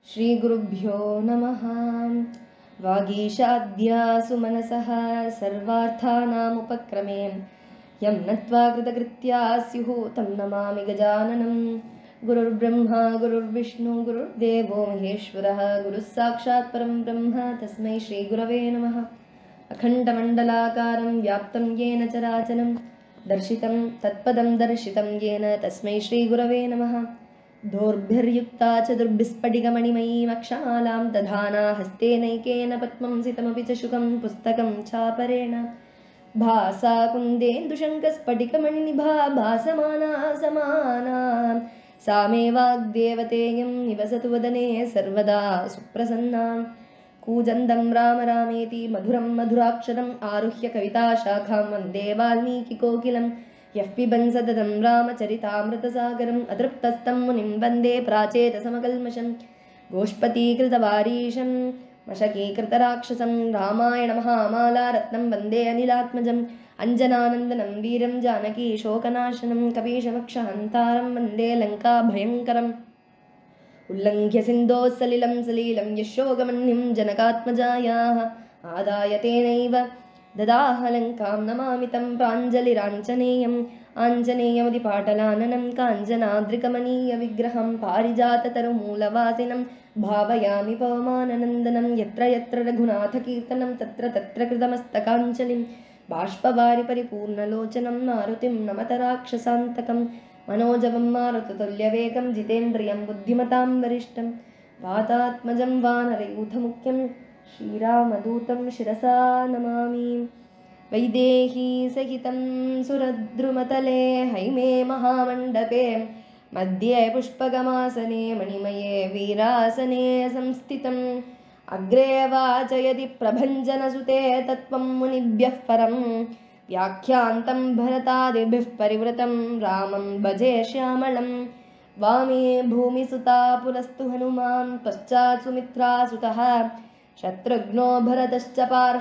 श्रीगुरुभ्यो नमः वागीशाद्यासु मनसः सर्वार्थानामुपक्रमे यं नत्वा कृतकृत्या स्युः तं नमामि गजाननं गुरुर्ब्रह्मा गुरुर्विष्णु गुरुर्देवो महेश्वरः गुरुः साक्षात् परं ब्रह्म तस्मै श्रीगुरवे नमः अखण्डमण्डलाकारं व्याप्तं येन चराचरं दर्शितं तत्पदं दर्शितं येन तस्मै श्रीगुरवे नमः दोर्भिर्युक्ता च दुर्भिस्फटिकमणिमयीमक्षमालां दधाना हस्तेनैकेन पद्मं सितमपि च शुकं पुस्तकं चापरेण भासा कुन्देन्दुशङ्कस्फटिकमणिनिभा भासमाना समाना सा मे वाग्देवतेयं निवसतु वदने सर्वदा सुप्रसन्ना कूजन्दं राम रामेति मधुरं मधुराक्षरम् आरुह्य कविताशाखां वन्दे वाल्मीकिकोकिलम् यः पिबन् सततं रामचरितामृतसागरम् अतृप्तस्तं मुनिं वन्दे प्राचेतसमकल्मषं गोष्पतीकृतवारीशं मशकीकृतराक्षसं रामायणमहामालारत्नं वन्दे अनिलात्मजम् अञ्जनानन्दनं वीरं जानकी शोकनाशनं कपीशमक्षहन्तारं वन्दे लङ्काभयङ्करम् उल्लङ्घ्य सिन्धोः सलिलं सलीलं यशोगमन्यं जनकात्मजायाः आदाय तेनैव ददाह लङ्कां नमामि तं प्राञ्जलिराञ्जनेयम् आञ्जनेयमति पाटलाननं काञ्जनाद्रिकमनीयविग्रहं पारिजाततरुमूलवासिनं भावयामि पवमाननन्दनं यत्र यत्र रघुनाथकीर्तनं तत्र तत्र कृतमस्तकाञ्जलिं बाष्पवारि परिपूर्णलोचनं मारुतिं नमत राक्षसान्तकं मनोजवं मारुततुल्यवेगं जितेन्द्रियं बुद्धिमतां वरिष्ठं वातात्मजं वानरयूथमुख्यं श्रीरामदूतं शिरसा नमामि वैदेहीसहितं सुरद्रुमतले हैमे महामण्डपे मध्ये पुष्पगमासने मणिमये वीरासने संस्थितम् अग्रे वाचयति प्रभञ्जनसुते तत्त्वं मुनिभ्यः परं व्याख्यान्तं भरतादिभिः परिवृतं रामं भजे श्यामलं वामे भूमिसुता पुरस्तु हनुमान् पश्चात् सुमित्रासुतः शत्रुघ्नो भरतश्च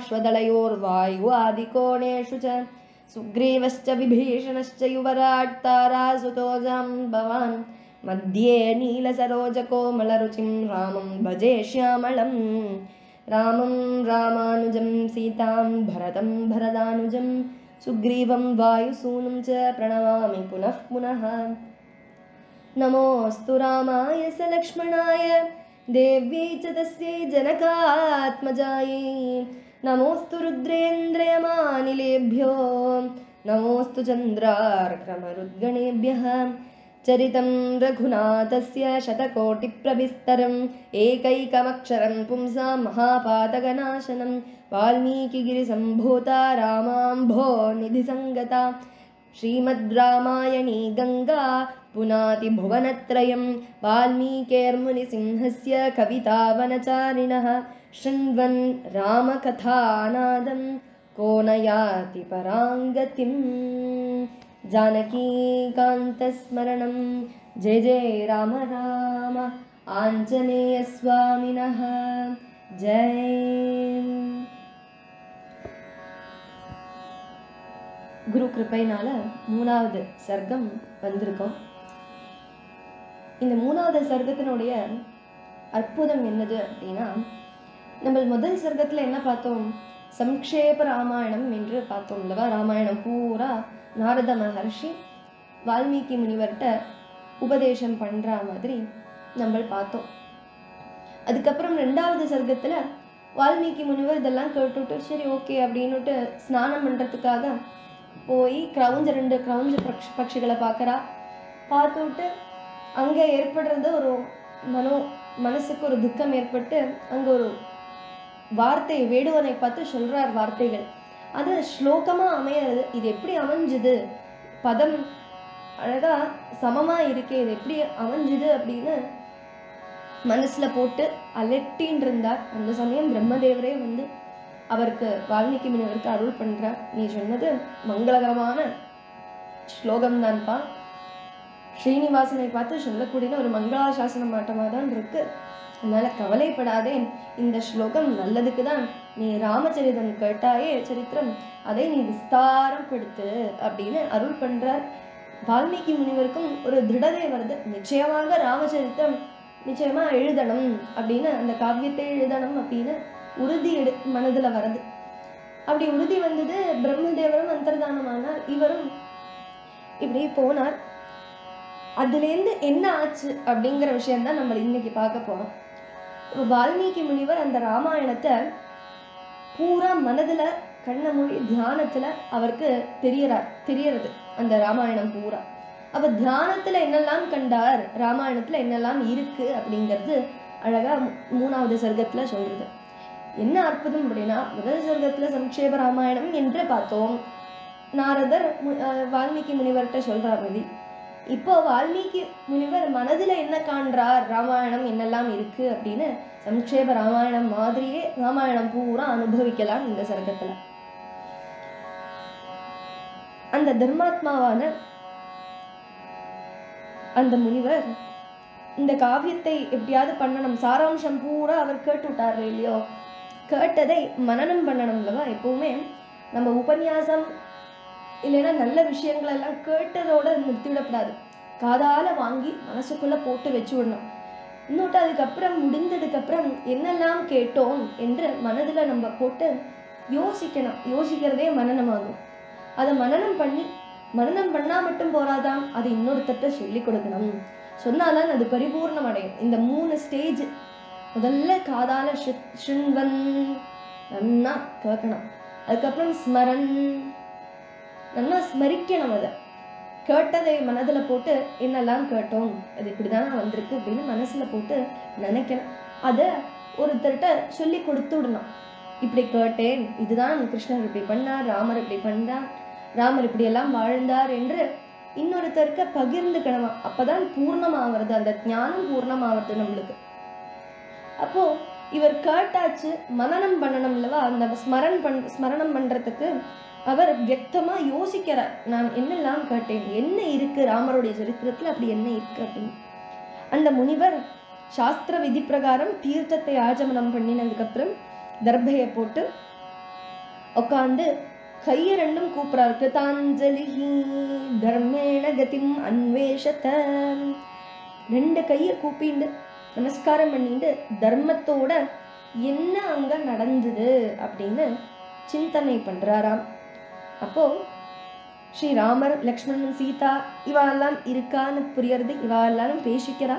पार्श्वदलयोर्वायुवादिकोणेषु च सुग्रीवश्च विभीषणश्च युवराट् तारासुतो जाम्बवान् मध्ये नीलसरोजकोमलरुचिं रामं भजे श्यामलं रामं रामानुजं सीतां भरतं भरदानुजं सुग्रीवं वायुसूनं च प्रणमामि पुनः पुनः नमोऽस्तु रामाय स लक्ष्मणाय देव्यै च तस्यै जनकात्मजायै नमोऽस्तु रुद्रेन्द्रयमानिलेभ्यो नमोऽस्तु चन्द्रार्क्रमरुद्गणेभ्यः चरितं रघुनाथस्य शतकोटिप्रविस्तरम् एकैकमक्षरं पुंसां महापातकनाशनं वाल्मीकिगिरिसम्भूता रामाम्भो निधिसङ्गता श्रीमद् रामायणी गङ्गा पुनाति भुवनत्रयं वाल्मीकेर्मुनिसिंहस्य कवितावनचारिणः शृण्वन् रामकथानादं को न याति पराङ्गतिं जानकीकान्तस्मरणं जय जय राम राम आञ्जनेयस्वामिनः जय குரு கிருப்பைனால மூணாவது சர்க்கம் வந்திருக்கோம் இந்த மூணாவது சர்க்கத்தினுடைய அற்புதம் என்னது அப்படின்னா நம்ம முதல் சர்க்கத்தில் என்ன பார்த்தோம் சம்க்ஷேப ராமாயணம் என்று பார்த்தோம் இல்லவா ராமாயணம் பூரா நாரத மகர்ஷி வால்மீகி முனிவர்கிட்ட உபதேசம் பண்ணுற மாதிரி நம்ம பார்த்தோம் அதுக்கப்புறம் ரெண்டாவது சர்க்கத்தில் வால்மீகி முனிவர் இதெல்லாம் கேட்டுட்டு சரி ஓகே அப்படின்னுட்டு ஸ்நானம் பண்ணுறதுக்காக போய் கிரவுஞ்ச ரெண்டு கிரவுஞ்ச பக்ஷ் பட்சிகளை பார்க்குறா பார்த்துவிட்டு அங்கே ஏற்படுறது ஒரு மனோ மனசுக்கு ஒரு துக்கம் ஏற்பட்டு அங்கே ஒரு வார்த்தை வேடுவனை பார்த்து சொல்கிறார் வார்த்தைகள் அது ஸ்லோகமாக அமையிறது இது எப்படி அமைஞ்சுது பதம் அழகா சமமாக இருக்கே இது எப்படி அமைஞ்சுது அப்படின்னு மனசில் போட்டு அலட்டின்னு இருந்தார் அந்த சமயம் பிரம்மதேவரே வந்து அவருக்கு வால்மீகி முனிவருக்கு அருள் பண்றார் நீ சொன்னது மங்களகரமான ஸ்லோகம் தான்ப்பா ஸ்ரீனிவாசனை பார்த்து சொல்லக்கூடிய ஒரு மங்களாசாசன மாட்டமாக தான் இருக்கு அதனால கவலைப்படாதே இந்த ஸ்லோகம் நல்லதுக்கு தான் நீ ராமச்சரிதம் கேட்டாயே சரித்திரம் அதை நீ விஸ்தாரம் படுத்து அப்படின்னு அருள் பண்றார் வால்மீகி முனிவருக்கும் ஒரு திருடதை வருது நிச்சயமாக ராமச்சரித்தம் நிச்சயமா எழுதணும் அப்படின்னு அந்த காவியத்தை எழுதணும் அப்படின்னு உறுதி எடு மனதுல வருது அப்படி உறுதி வந்தது பிரம்மதேவரும் அந்தர்தானமானார் இவரும் இப்படி போனார் அதுலேருந்து என்ன ஆச்சு அப்படிங்கிற விஷயம்தான் நம்ம இன்னைக்கு பார்க்க போறோம் இப்ப வால்மீகி முனிவர் அந்த ராமாயணத்தை பூரா மனதுல கண்ண மொழி தியானத்துல அவருக்கு தெரியறார் தெரியறது அந்த ராமாயணம் பூரா அப்ப தியானத்துல என்னெல்லாம் கண்டார் ராமாயணத்துல என்னெல்லாம் இருக்கு அப்படிங்கிறது அழகா மூ- மூணாவது சர்க்கத்துல சொல்றது என்ன அற்புதம் அப்படின்னா முதல் சர்க்கத்துல சம்க்ஷேப ராமாயணம் என்று பார்த்தோம் நாரதர் மு- அஹ் வால்மீகி முனிவர்கிட்ட சொல்ற மாதிரி இப்போ வால்மீகி முனிவர் மனதுல என்ன காண்றார் ராமாயணம் என்னெல்லாம் இருக்கு அப்படின்னு சம்க்ஷேப ராமாயணம் மாதிரியே ராமாயணம் பூரா அனுபவிக்கலாம் இந்த சர்க்கத்துல அந்த தர்மாத்மாவான அந்த முனிவர் இந்த காவியத்தை எப்படியாவது பண்ணணும் சாராம்சம் பூரா அவர் கேட்டு விட்டாரு இல்லையோ கேட்டதை மனனம் பண்ணணும் அல்லவா எப்பவுமே நம்ம உபன்யாசம் இல்லைன்னா நல்ல விஷயங்கள் எல்லாம் கேட்டதோட நிறுத்திவிடக்கூடாது காதால வாங்கி மனசுக்குள்ள போட்டு வச்சு விடணும் இன்னொட்டு அதுக்கப்புறம் முடிந்ததுக்கு அப்புறம் என்னெல்லாம் கேட்டோம் என்று மனதுல நம்ம போட்டு யோசிக்கணும் யோசிக்கிறதே மனனமாகும் அதை மனனம் பண்ணி மனனம் பண்ணா மட்டும் போராதான் அது இன்னொருத்தட்ட சொல்லி கொடுக்கணும் சொன்னாதான் அது பரிபூர்ணம் அடையும் இந்த மூணு ஸ்டேஜ் முதல்ல காதால ஷித்- ஷிண்வன் நன்னா கேட்கணும் அதுக்கப்புறம் ஸ்மரன் நல்லா ஸ்மரிக்கணும் அதை கேட்டதை மனதுல போட்டு என்னெல்லாம் கேட்டோம் அது இப்படிதானே வந்திருக்கு அப்படின்னு மனசுல போட்டு நினைக்கணும் அதை ஒருத்தர்கிட்ட சொல்லி கொடுத்து விடணும் இப்படி கேட்டேன் இதுதான் கிருஷ்ணர் இப்படி பண்ணார் ராமர் இப்படி பண்ணார் ராமர் இப்படி எல்லாம் வாழ்ந்தார் என்று இன்னொருத்தருக்கு பகிர்ந்துக்கணுமா அப்பதான் பூர்ணமாகிறது அந்த ஞானம் பூர்ணமாகிறது நம்மளுக்கு அப்போ இவர் கேட்டாச்சு மனனம் பண்ணணும் அல்லவா அந்த ஸ்மரண் பண் ஸ்மரணம் பண்றதுக்கு அவர் வியக்தமா யோசிக்கிறார் நான் என்னெல்லாம் கேட்டேன் என்ன இருக்கு ராமருடைய சரித்திரத்துல அப்படி என்ன இருக்கு அப்படின்னு அந்த முனிவர் சாஸ்திர விதி பிரகாரம் தீர்த்தத்தை ஆச்சமனம் பண்ணினதுக்கு அப்புறம் தர்பையை போட்டு உட்காந்து கையை ரெண்டும் கூப்பிடுறார் கிருதாஞ்சலி தர்மேண கதிம் அன்வேஷத ரெண்டு கையை கூப்பிண்டு நமஸ்காரம் பண்ணிட்டு தர்மத்தோட என்ன அங்க நடந்தது அப்படின்னு சிந்தனை பண்றாராம் அப்போ ஸ்ரீராமர் லக்ஷ்மணன் சீதா இவாளெல்லாம் இருக்கான்னு புரியறது இவா எல்லாரும் பேசிக்கிறா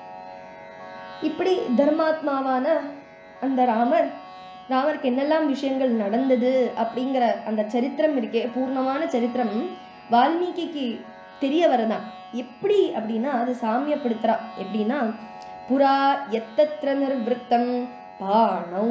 இப்படி தர்மாத்மாவான அந்த ராமர் ராமருக்கு என்னெல்லாம் விஷயங்கள் நடந்தது அப்படிங்கிற அந்த சரித்திரம் இருக்கே பூர்ணமான சரித்திரம் வால்மீகிக்கு தெரிய வரதான் எப்படி அப்படின்னா அது சாமியப்படுத்துறா எப்படின்னா புரா எத்தத்ர நிர்வൃத்தம் பாணௌ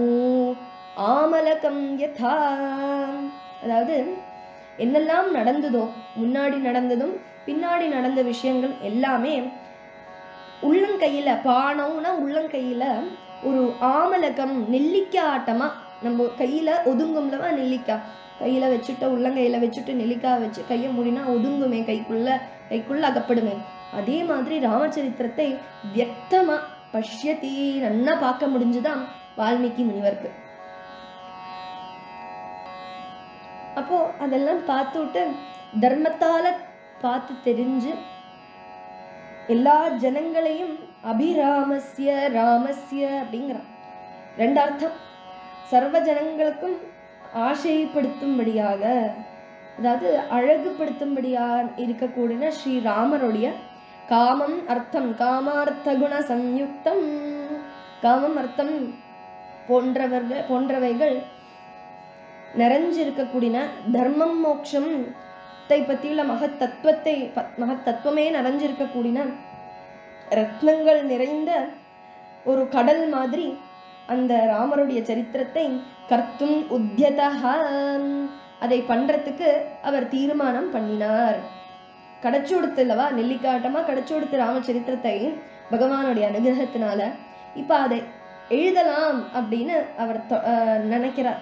ஆமலகம் யதா அதாவது என்னெல்லாம் நடந்ததோ முன்னாடி நடந்ததும் பின்னாடி நடந்த விஷயங்கள் எல்லாமே உள்ளங்கையில பானம்னா உள்ளங்கையில ஒரு ஆமலகம் நெல்லிக்காய் ஆட்டமா நம்ம கையில ஒதுங்கும்லவா நெல்லிக்காய் கையில வச்சுட்டு உள்ளங்கையில வச்சுட்டு நெல்லிக்காய் வச்சு கையை மூடினா ஒதுங்குமே கைக்குள்ள கைக்குள்ள அகப்படுமே அதே மாதிரி ராமச்சரித்திரத்தை வியக்தமா பஷ்யதி நன்னா பார்க்க முடிஞ்சுதான் வால்மீகி முனிவருக்கு அப்போ அதெல்லாம் பார்த்துட்டு தர்மத்தால பார்த்து தெரிஞ்சு எல்லா ஜனங்களையும் அபிராமஸ்ய ராமஸ்ய அப்படிங்கிறான் ரெண்டு அர்த்தம் சர்வ ஜனங்களுக்கும் ஆசைப்படுத்தும்படியாக அதாவது அழகுபடுத்தும்படியா இருக்கக்கூடிய ஸ்ரீராமருடைய காமம் அர்த்தம் காமார்த்த குண சம்யுக்தம் காமம் அர்த்தம் போன்றவர்கள் போன்றவைகள் நிறைஞ்சிருக்கக்கூடிய தர்மம் மோட்சம் பற்றியுள்ள மகத் தத்துவத்தை ப- மகத் தத்துவமே நிறைஞ்சிருக்கக்கூடிய ரத்னங்கள் நிறைந்த ஒரு கடல் மாதிரி அந்த ராமருடைய சரித்திரத்தை கர்த்தும் உத்தியதா அதை பண்றதுக்கு அவர் தீர்மானம் பண்ணினார் கிடைச்சு கொடுத்துல்லவா நெல்லிக்காட்டமா கிடைச்சு கொடுத்த ராமச்சரித்திரத்தை பகவானுடைய அனுகிரகத்தினால இப்ப அதை எழுதலாம் அப்படின்னு அவர் தொ- அஹ் நினைக்கிறார்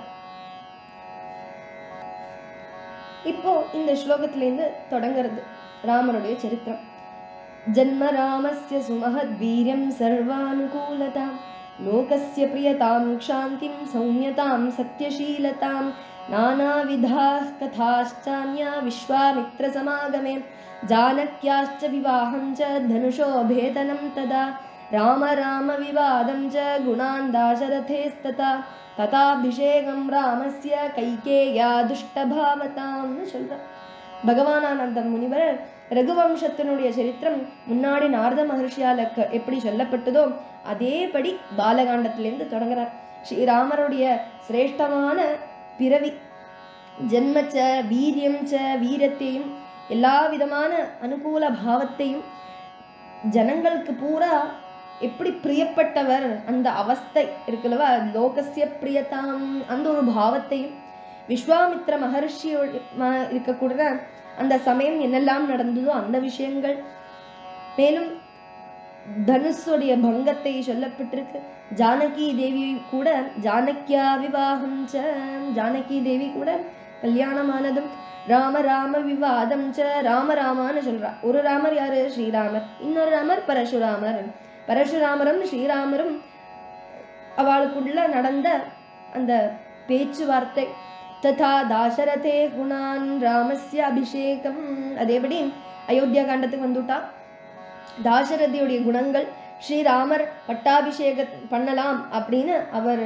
இப்போ இந்த ஸ்லோகத்திலேருந்து தொடங்குறது ராமருடைய சரித்திரம் ஜன்ம ராமஸ்ய சுமஹத் வீரியம் சர்வானுகூலதாம் லோகஸ்ய பிரியதாம் க்ஷாந்திம் சௌமியதாம் சத்யசீலதாம் नानाविधाः कथाश्चान्या विश्वामित्रसमागमे जानक्याश्च विवाहं च धनुषो भेदनं तदा ராம ராம விவாதம் ச குணான் தாசரதேஸ்ததா ததாபிஷேகம் ராமஸ்ய கைகேயா துஷ்டபாவதாம்னு சொல்றார் பகவானானந்த முனிவர் ரகுவம்சத்தினுடைய சரித்திரம் முன்னாடி நாரத மகர்ஷியால க- எப்படி சொல்லப்பட்டதோ அதேபடி பாலகாண்டத்திலிருந்து தொடங்குறார் ஸ்ரீராமருடைய சிரேஷ்டமான பிறவி ஜென்மச்ச வீரியம் ச வீரத்தையும் எல்லா விதமான அனுகூல பாவத்தையும் ஜனங்களுக்கு பூரா எப்படி பிரியப்பட்டவர் அந்த அவஸ்தை இருக்குல்லவா லோகசிய பிரியதாம் அந்த ஒரு பாவத்தையும் விஸ்வாமித்ர மகர்ஷியோட ம- இருக்கக்கூடிய அந்த சமயம் என்னெல்லாம் நடந்ததோ அந்த விஷயங்கள் மேலும் தனுஷுடைய பங்கத்தை சொல்லப்பட்டிருக்கு ஜானகி தேவி கூட ஜானக்கியா விவாகம் ச ஜானகி தேவி கூட கல்யாணமானதும் ராம ராம விவாதம் ச ராம ராமான்னு சொல்றா ஒரு ராமர் யாரு ஸ்ரீராமர் இன்னொரு ராமர் பரசுராமர் பரசுராமரும் ஸ்ரீராமரும் அவளுக்குள்ள நடந்த அந்த பேச்சுவார்த்தை ததா தாசரதே குணான் ராமஸ்ய அபிஷேகம் அதேபடி அயோத்தியா காண்டத்துக்கு வந்துட்டா தாசரதியுடைய குணங்கள் ஸ்ரீராமர் பட்டாபிஷேக பண்ணலாம் அப்படின்னு அவர்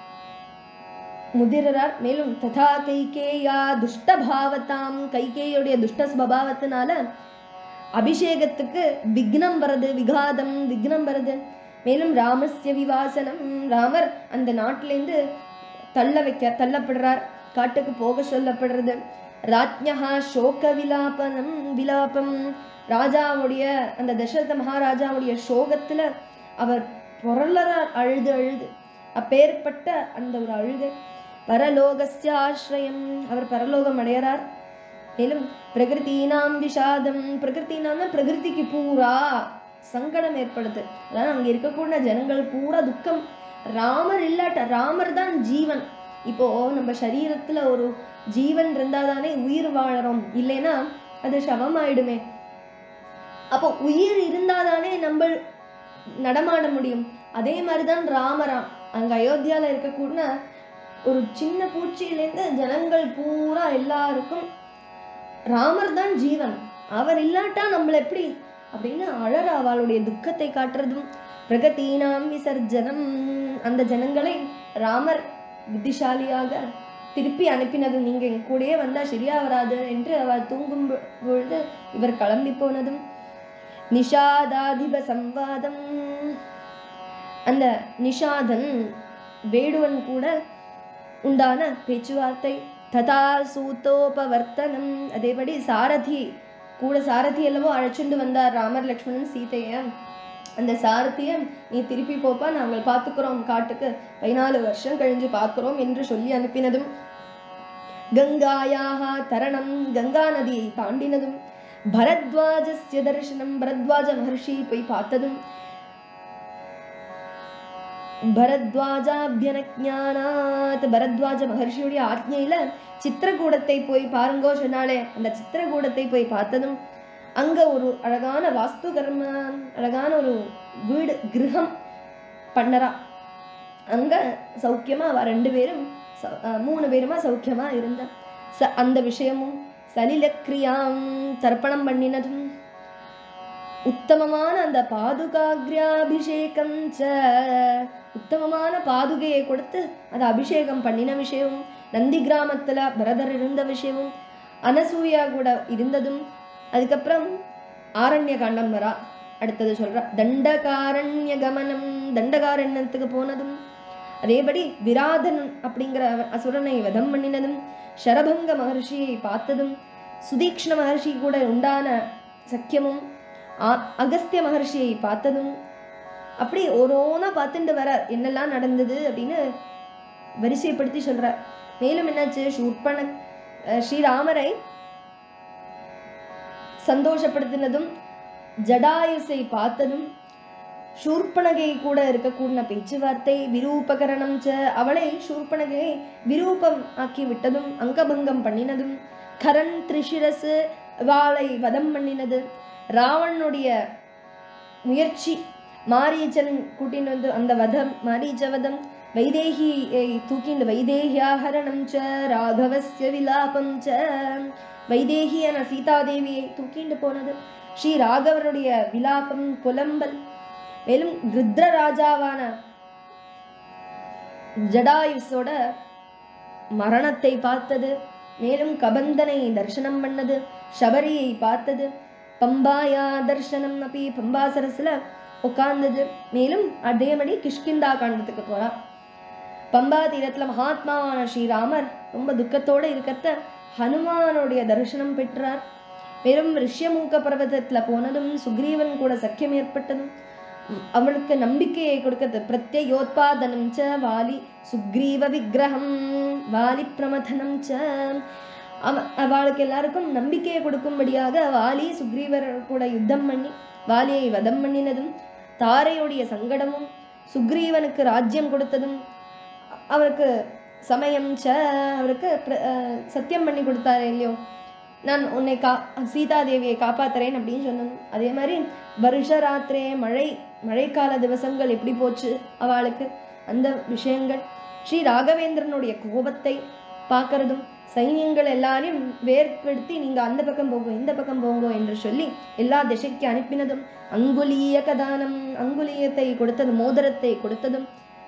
முதிரறார் மேலும் ததா கைகேயா துஷ்டபாவத்தாம் கைகேயுடைய துஷ்ட ஸ்வபாவத்தினால அபிஷேகத்துக்கு விக்னம் வருது விகாதம் விக்னம் வருது மேலும் ராமஸ்ய விவாசனம் ராமர் அந்த நாட்டிலேருந்து தள்ள வைக்க தள்ளப்படுறார் காட்டுக்கு போக சொல்லப்படுறது ராஜ்ஞா சோக விலாபனம் விலாபம் ராஜாவுடைய அந்த தசரத மகாராஜாவுடைய சோகத்துல அவர் பொருளறார் அழுது அழுது அப்பேற்பட்ட அந்த ஒரு அழுகை பரலோகஸ்ய ஆசிரயம் அவர் பரலோகம் அடையறார் மேலும் பிரகிருத்தீனாம் விஷாதம் பிரகிருத்தினாம்னா பிரகிருதிக்கு பூரா சங்கடம் ஏற்படுது அதாவது அங்க இருக்கக்கூடிய ஜனங்கள் பூரா துக்கம் ராமர் இல்லாட்ட ராமர் தான் ஜீவன் இப்போ நம்ம சரீரத்துல ஒரு ஜீவன் இருந்தாதானே உயிர் வாழறோம் இல்லைன்னா அது சவமாயிடுமே அப்போ உயிர் இருந்தாதானே நம்ம நடமாட முடியும் அதே மாதிரிதான் ராமராம் அங்க அயோத்தியால இருக்கக்கூடிய ஒரு சின்ன பூச்சியிலேருந்து ஜனங்கள் பூரா எல்லாருக்கும் ராமர் தான் ஜீவன் அவர் இல்லாட்டா நம்மள எப்படி அப்படின்னு அழற அவளுடைய துக்கத்தை காட்டுறதும் பிரகதீனாம் விசர்ஜனம் அந்த ஜனங்களை ராமர் புத்திசாலியாக திருப்பி அனுப்பினது நீங்க என் கூடயே வந்தா சரியா வராது என்று அவர் தூங்கும் பொ- பொழுது இவர் கிளம்பி போனதும் நிஷாதாதிப சம்வாதம் அந்த நிஷாதன் வேடுவன் கூட உண்டான பேச்சுவார்த்தை ததா சூத்தோபவர்த்தனம் அதேபடி சாரதி கூட சாரதி அல்லவோ அழைச்சுண்டு வந்தார் ராமர் லக்ஷ்மணன் சீதைய அந்த சாரதிய நீ திருப்பி போப்பா நாங்கள் பார்த்துக்கிறோம் காட்டுக்கு பதினாலு வருஷம் கழிஞ்சு பார்க்கிறோம் என்று சொல்லி அனுப்பினதும் கங்காயாக தரணம் கங்கா நதியை தாண்டினதும் பரத்வாஜஸ்ய தரிசனம் பரத்வாஜ மகர்ஷி போய் பார்த்ததும் பரத்வாஜாபியனஜானாத் பரத்வாஜ மகர்ஷியுடைய ஆജ്ഞையில சித்திரகூடத்தை போய் பாருங்கோ சொன்னாலே அந்த சித்திரகூடத்தை போய் பார்த்ததும் அங்க ஒரு அழகான வாஸ்து கர்ம அழகான ஒரு வீடு கிரகம் பண்ணறா அங்க சௌக்கியமா அவ ரெண்டு பேரும் சௌ- அஹ் மூணு பேருமா சௌக்கியமா இருந்த ச அந்த விஷயமும் சலிலக்ரியாம் தர்ப்பணம் பண்ணினதும் உத்தமமான அந்த பாதுகாகிராபிஷேகம் ச உத்தமமான பாதுகையை கொடுத்து அதை அபிஷேகம் பண்ணின விஷயமும் நந்தி கிராமத்துல பரதர் இருந்த விஷயமும் அனசூயா கூட இருந்ததும் அதுக்கப்புறம் ஆரண்ய காண்டம் வரா அடுத்தது சொல்றா தண்டகாரண்ய கமனம் தண்டகாரண்யத்துக்கு போனதும் அதேபடி விராதன் அப்படிங்கிற அசுரனை வதம் பண்ணினதும் ஷரபங்க மகர்ஷியை பார்த்ததும் சுதீக்ஷ்ண மகர்ஷி கூட உண்டான சக்கியமும் ஆ- அகஸ்திய மகர்ஷியை பார்த்ததும் அப்படி ஓரோனா பார்த்துட்டு வர என்னெல்லாம் நடந்தது அப்படின்னு வரிசைப்படுத்தி சொல்றார் மேலும் என்னாச்சு சூர்பண அஹ் ஸ்ரீராமரை சந்தோஷப்படுத்தினதும் ஜடாயுசை பார்த்ததும் சூர்பனகை கூட இருக்கக்கூடிய பேச்சுவார்த்தை விரூபகரணம் ச அவளை சூர்பனகையை விரூபம் ஆக்கி விட்டதும் அங்கபங்கம் பண்ணினதும் கரண் திரிஷிரசு வாளை வதம் பண்ணினது ராவணனுடைய முயற்சி மாரீச்சன் கூட்டின்னு வந்து அந்த வதம் மாரீச்ச வதம் வைதேகியை தூக்கிண்டு வைதேகியாஹரணம் ச ராகவஸ்ய விலாபம் ச வைதேகியான சீதாதேவியை தூக்கிண்டு போனது ஸ்ரீ ராகவருடைய விலாபம் புலம்பல் மேலும் ருத்ர ராஜாவான ஜடாயுஸோட மரணத்தை பார்த்தது மேலும் கபந்தனை தரிசனம் பண்ணது சபரியை பார்த்தது பம்பாயா தர்சனம் அப்படி பம்பா சரஸ்ல உட்கார்ந்தது மேலும் அதேபடி கிஷ்கிந்தா காண்டத்துக்கு போறா பம்பா தீரத்துல மகாத்மாவான ஸ்ரீராமர் ரொம்ப துக்கத்தோட இருக்கத்த ஹனுமானுடைய தரிசனம் பெற்றார் மேலும் ரிஷ்யமூக்க பர்வதத்துல போனதும் சுக்ரீவன் கூட சக்கியம் ஏற்பட்டதும் உம், அவளுக்கு நம்பிக்கையை கொடுக்கிறது பிரத்யோத்பாதனம் ச வாலி சுக்ரீவ விக்கிரகம் வாலி பிரமதனம் ச அவ அவளுக்கு எல்லாருக்கும் நம்பிக்கையை கொடுக்கும்படியாக வாலி சுக்ரீவர் கூட யுத்தம் பண்ணி வாலியை வதம் பண்ணினதும் தாரையுடைய சங்கடமும் சுக்ரீவனுக்கு ராஜ்யம் கொடுத்ததும் அவருக்கு சமயம் ச அவருக்கு பிர- அஹ் சத்தியம் பண்ணி கொடுத்தாரு இல்லையோ நான் உன்னை கா சீதாதேவியை காப்பாத்துறேன் அப்படின்னு சொன்னோம் அதே மாதிரி வருஷராத்திரே மழை மழைக்கால திவசங்கள் எப்படி போச்சு அவளுக்கு அந்த விஷயங்கள் ஸ்ரீ ராகவேந்திரனுடைய கோபத்தை பார்க்கறதும் சைன்யங்கள் எல்லாரையும் வேர்படுத்தி நீங்க அந்த பக்கம் போங்க இந்த பக்கம் போங்க என்று சொல்லி எல்லா திசைக்கு அனுப்பினதும் அங்குலிய கதானம் அங்குலியத்தை கொடுத்ததும் மோதிரத்தை கொடுத்ததும்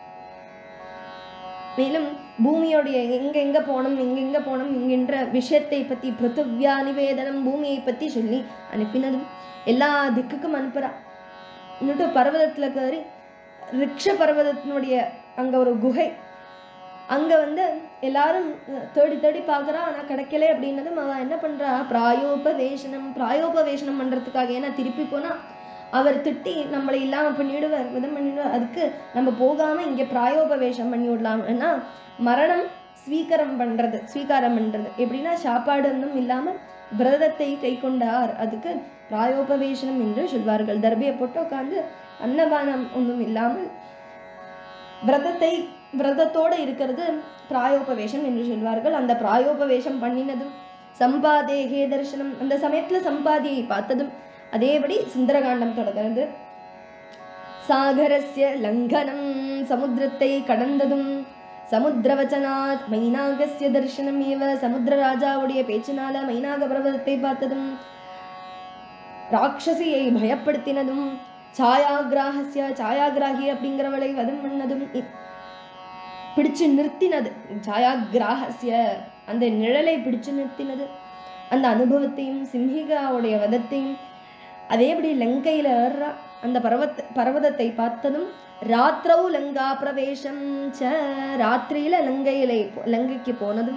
மேலும் பூமியோடைய எங்க எங்க போனோம் எங்க எங்க போனோம் என்கின்ற விஷயத்தை பத்தி பிருத்திவ்யா நிவேதனம் பூமியை பத்தி சொல்லி அனுப்பினதும் எல்லா திக்குக்கும் அனுப்புறா இன்னுட்டு பர்வதத்துல கயறி ரிக்ஷ பர்வதத்தினுடைய அங்க ஒரு குகை அங்க வந்து எல்லாரும் அஹ், தேடி தேடி பார்க்கறா ஆனா கிடைக்கல அப்படின்னதும் அவ என்ன பண்றா பிராயோபவேஷனம் பிராயோபவேஷனம் பண்றதுக்காக ஏன்னா திருப்பி போனா அவர் திட்டி நம்மளை இல்லாம பண்ணிடுவார் விதம் பண்ணிடுவார் அதுக்கு நம்ம போகாம இங்க பிராயோபவேஷம் பண்ணி விடலாம்னா மரணம் ஸ்வீகாரம் பண்றது ஸ்வீகாரம் பண்றது எப்படின்னா சாப்பாடு ஒன்றும் இல்லாம விரதத்தை கை கொண்டார் அதுக்கு பிராயோபவேஷனம் என்று சொல்வார்கள் தர்பியை போட்டு உட்காந்து அன்னபானம் ஒன்றும் இல்லாமல் விரதத்தை விரதத்தோட இருக்கிறது பிராயோபவேஷம் என்று சொல்வார்கள் அந்த பிராயோபவேஷம் பண்ணினதும் சம்பாதேகே தரிசனம் அந்த சமயத்துல சம்பாதியை பார்த்ததும் அதேபடி சுந்தரகாண்டம் தொடர்கிறது சாகரஸ்ய லங்கனம் சமுத்திரத்தை கடந்ததும் சமுத்திரவச்சனாத் மைனாகஸ்ய தரிசனம் ஏவ சமுத்திர ராஜாவுடைய பேச்சினால மைனாக பர்வதத்தை பார்த்ததும் ராட்சசியை பயப்படுத்தினதும் சாயாகிராகஸ்ய சாயாகிராகி அப்படிங்கிறவளை வதம் பண்ணதும் இ- பிடிச்சு நிறுத்தினது சாயாகிராகஸ்ய அந்த நிழலை பிடிச்சு நிறுத்தினது அந்த அனுபவத்தையும் சிம்ஹிகாவுடைய வதத்தையும் அதேபடி லங்கையில ஏறுறா அந்த பர்வத் பர்வதத்தை பார்த்ததும் ராத்திரவு லங்கா பிரவேசம் ச ராத்திரியில லங்கையிலே போ- லங்கைக்கு போனதும்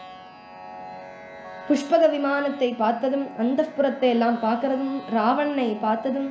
புஷ்பக விமானத்தை பார்த்ததும் அந்தப்புறத்தை எல்லாம் பார்க்கறதும் ராவணனை பார்த்ததும்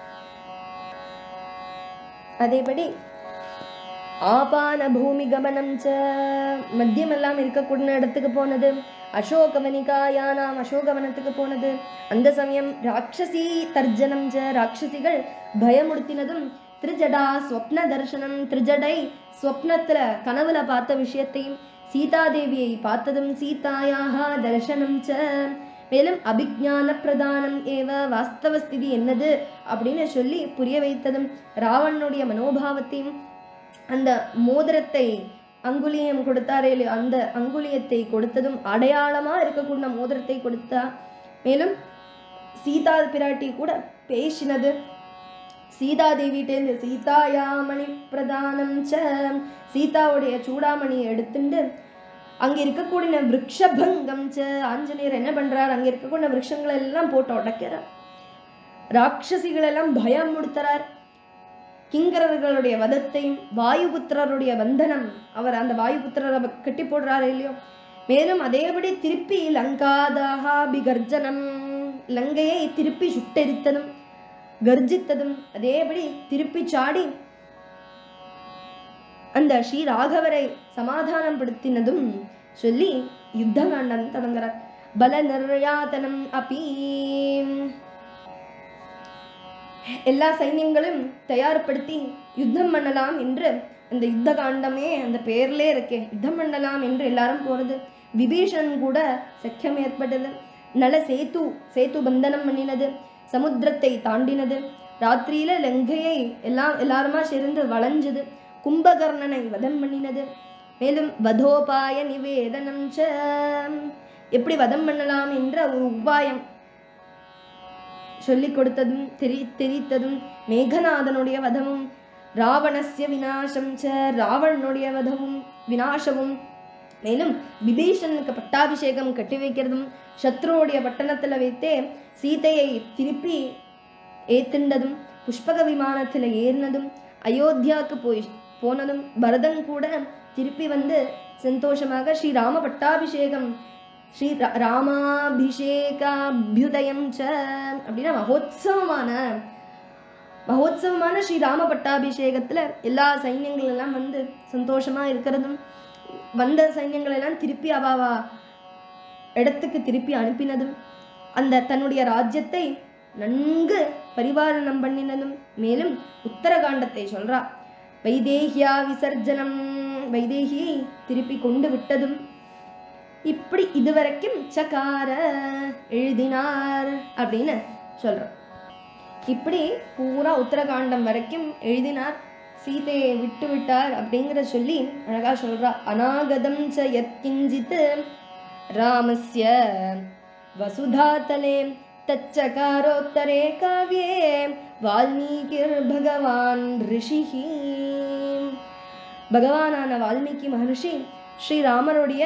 அதேபடி ஆபான பூமி கமனம் ச மத்தியமெல்லாம் இருக்கக்கூடிய இடத்துக்கு போனது அசோகவனிகாயானாம் அசோகவனத்துக்கு போனது அந்த சமயம் ராட்சசி தர்ஜனம் ச ராட்சசிகள் பயமுடுத்தினதும் திரிஜடா ஸ்வப்ன தர்சனம் திரிஜடை ஸ்வப்னத்துல கனவுல பார்த்த விஷயத்தையும் சீதாதேவியை பார்த்ததும் சீதாயாக தர்சனம் ச மேலும் அபிஜான பிரதானம் ஏவ வாஸ்தவ ஸ்திதி என்னது அப்படின்னு சொல்லி புரிய வைத்ததும் ராவணனுடைய மனோபாவத்தையும் அந்த மோதிரத்தை அங்குலியம் கொடுத்தாரே இல்லையோ, அந்த அங்குலியத்தை கொடுத்ததும் அடையாளமா இருக்கக்கூடிய மோதிரத்தை கொடுத்தா மேலும் சீதா பிராட்டி கூட பேசினது சீதாதேவிட்டேந்து சீதாயாமணி பிரதானம் ச சீதாவுடைய சூடாமணியை எடுத்துட்டு அங்க இருக்கக்கூடிய விருட்சபங்கம் ச ஆஞ்சநேயர் என்ன பண்றார் அங்க இருக்கக்கூடிய விருட்சங்களை எல்லாம் போட்டு உடைக்கிறார் ராட்சசிகள் எல்லாம் பயம் முடுத்துறார் கிங்கரர்களுடைய வதத்தையும் வாயுபுத்திரருடைய பந்தனம் அவர் அந்த வாயுபுத்திரரை கட்டி போடுறாரு இல்லையோ மேலும் அதேபடி திருப்பி லங்காதாகா பிகர்ஜனம் லங்கையை திருப்பி சுட்டெரித்ததும் கர்ஜித்ததும் அதேபடி திருப்பி சாடி அந்த ஸ்ரீ ராகவரை சமாதானப்படுத்தினதும் சொல்லி யுத்தகாண்டம் தொடங்குறார் பல நிர்யாதனம் அப்பி எல்லா சைன்யங்களும் தயார்படுத்தி யுத்தம் பண்ணலாம் என்று அந்த யுத்த காண்டமே அந்த பேர்லே இருக்கே யுத்தம் பண்ணலாம் என்று எல்லாரும் போறது விபீஷன் கூட சக்கியம் ஏற்பட்டது நல சேத்து சேத்து பந்தனம் பண்ணினது சமுத்திரத்தை தாண்டினது ராத்திரியில லங்கையை எல்லாம் எல்லாருமா சேர்ந்து வளைஞ்சது கும்பகர்ணனை வதம் பண்ணினது மேலும் வதோபாய நிவேதனம் ச எப்படி வதம் பண்ணலாம் என்ற ஒரு உபாயம் சொல்லிக் கொடுத்ததும் தெரி தெரித்ததும் மேகநாதனுடைய வதமும் ராவணஸ்ய விநாசம் ச ராவணனுடைய வதமும் விநாசமும் மேலும் விபீஷனுக்கு பட்டாபிஷேகம் கட்டி வைக்கிறதும் சத்ருவுடைய பட்டணத்துல வைத்தே சீதையை திருப்பி ஏத்துண்டதும் புஷ்பக விமானத்துல ஏறினதும் அயோத்தியாவுக்கு போய் போனதும் பரதன் கூட திருப்பி வந்து சந்தோஷமாக ஸ்ரீ ராம பட்டாபிஷேகம் ஸ்ரீ ரா- ராமாபிஷேகாபியுதயம் ச அப்படின்னா மகோத்சவமான மகோத்சவமான ஸ்ரீ ராம பட்டாபிஷேகத்துல எல்லா சைன்யங்கள் எல்லாம் வந்து சந்தோஷமா இருக்கிறதும் வந்த சைன்யங்கள் எல்லாம் திருப்பி அவாவா இடத்துக்கு திருப்பி அனுப்பினதும் அந்த தன்னுடைய ராஜ்யத்தை நன்கு பரிபாலனம் பண்ணினதும் மேலும் உத்தரகாண்டத்தை சொல்றா வைதேகியா விசர்ஜனம் வைதேகியை திருப்பி கொண்டு விட்டதும் இப்படி இதுவரைக்கும் சகார எழுதினார் அப்படின்னு சொல்றோம் இப்படி பூரா உத்தரகாண்டம் வரைக்கும் எழுதினார் சீதையை விட்டு விட்டார் அப்படிங்கிற சொல்லி அழகா சொல்றா அநாகதம் ச யத்கிஞ்சித் ராமஸ்ய வசுதாதலே தச்சகாரோத்தரே காவ்யே வால்மீகிர் பகவான் ரிஷிஹி பகவானான வால்மீகி மகர்ஷி ஸ்ரீராமருடைய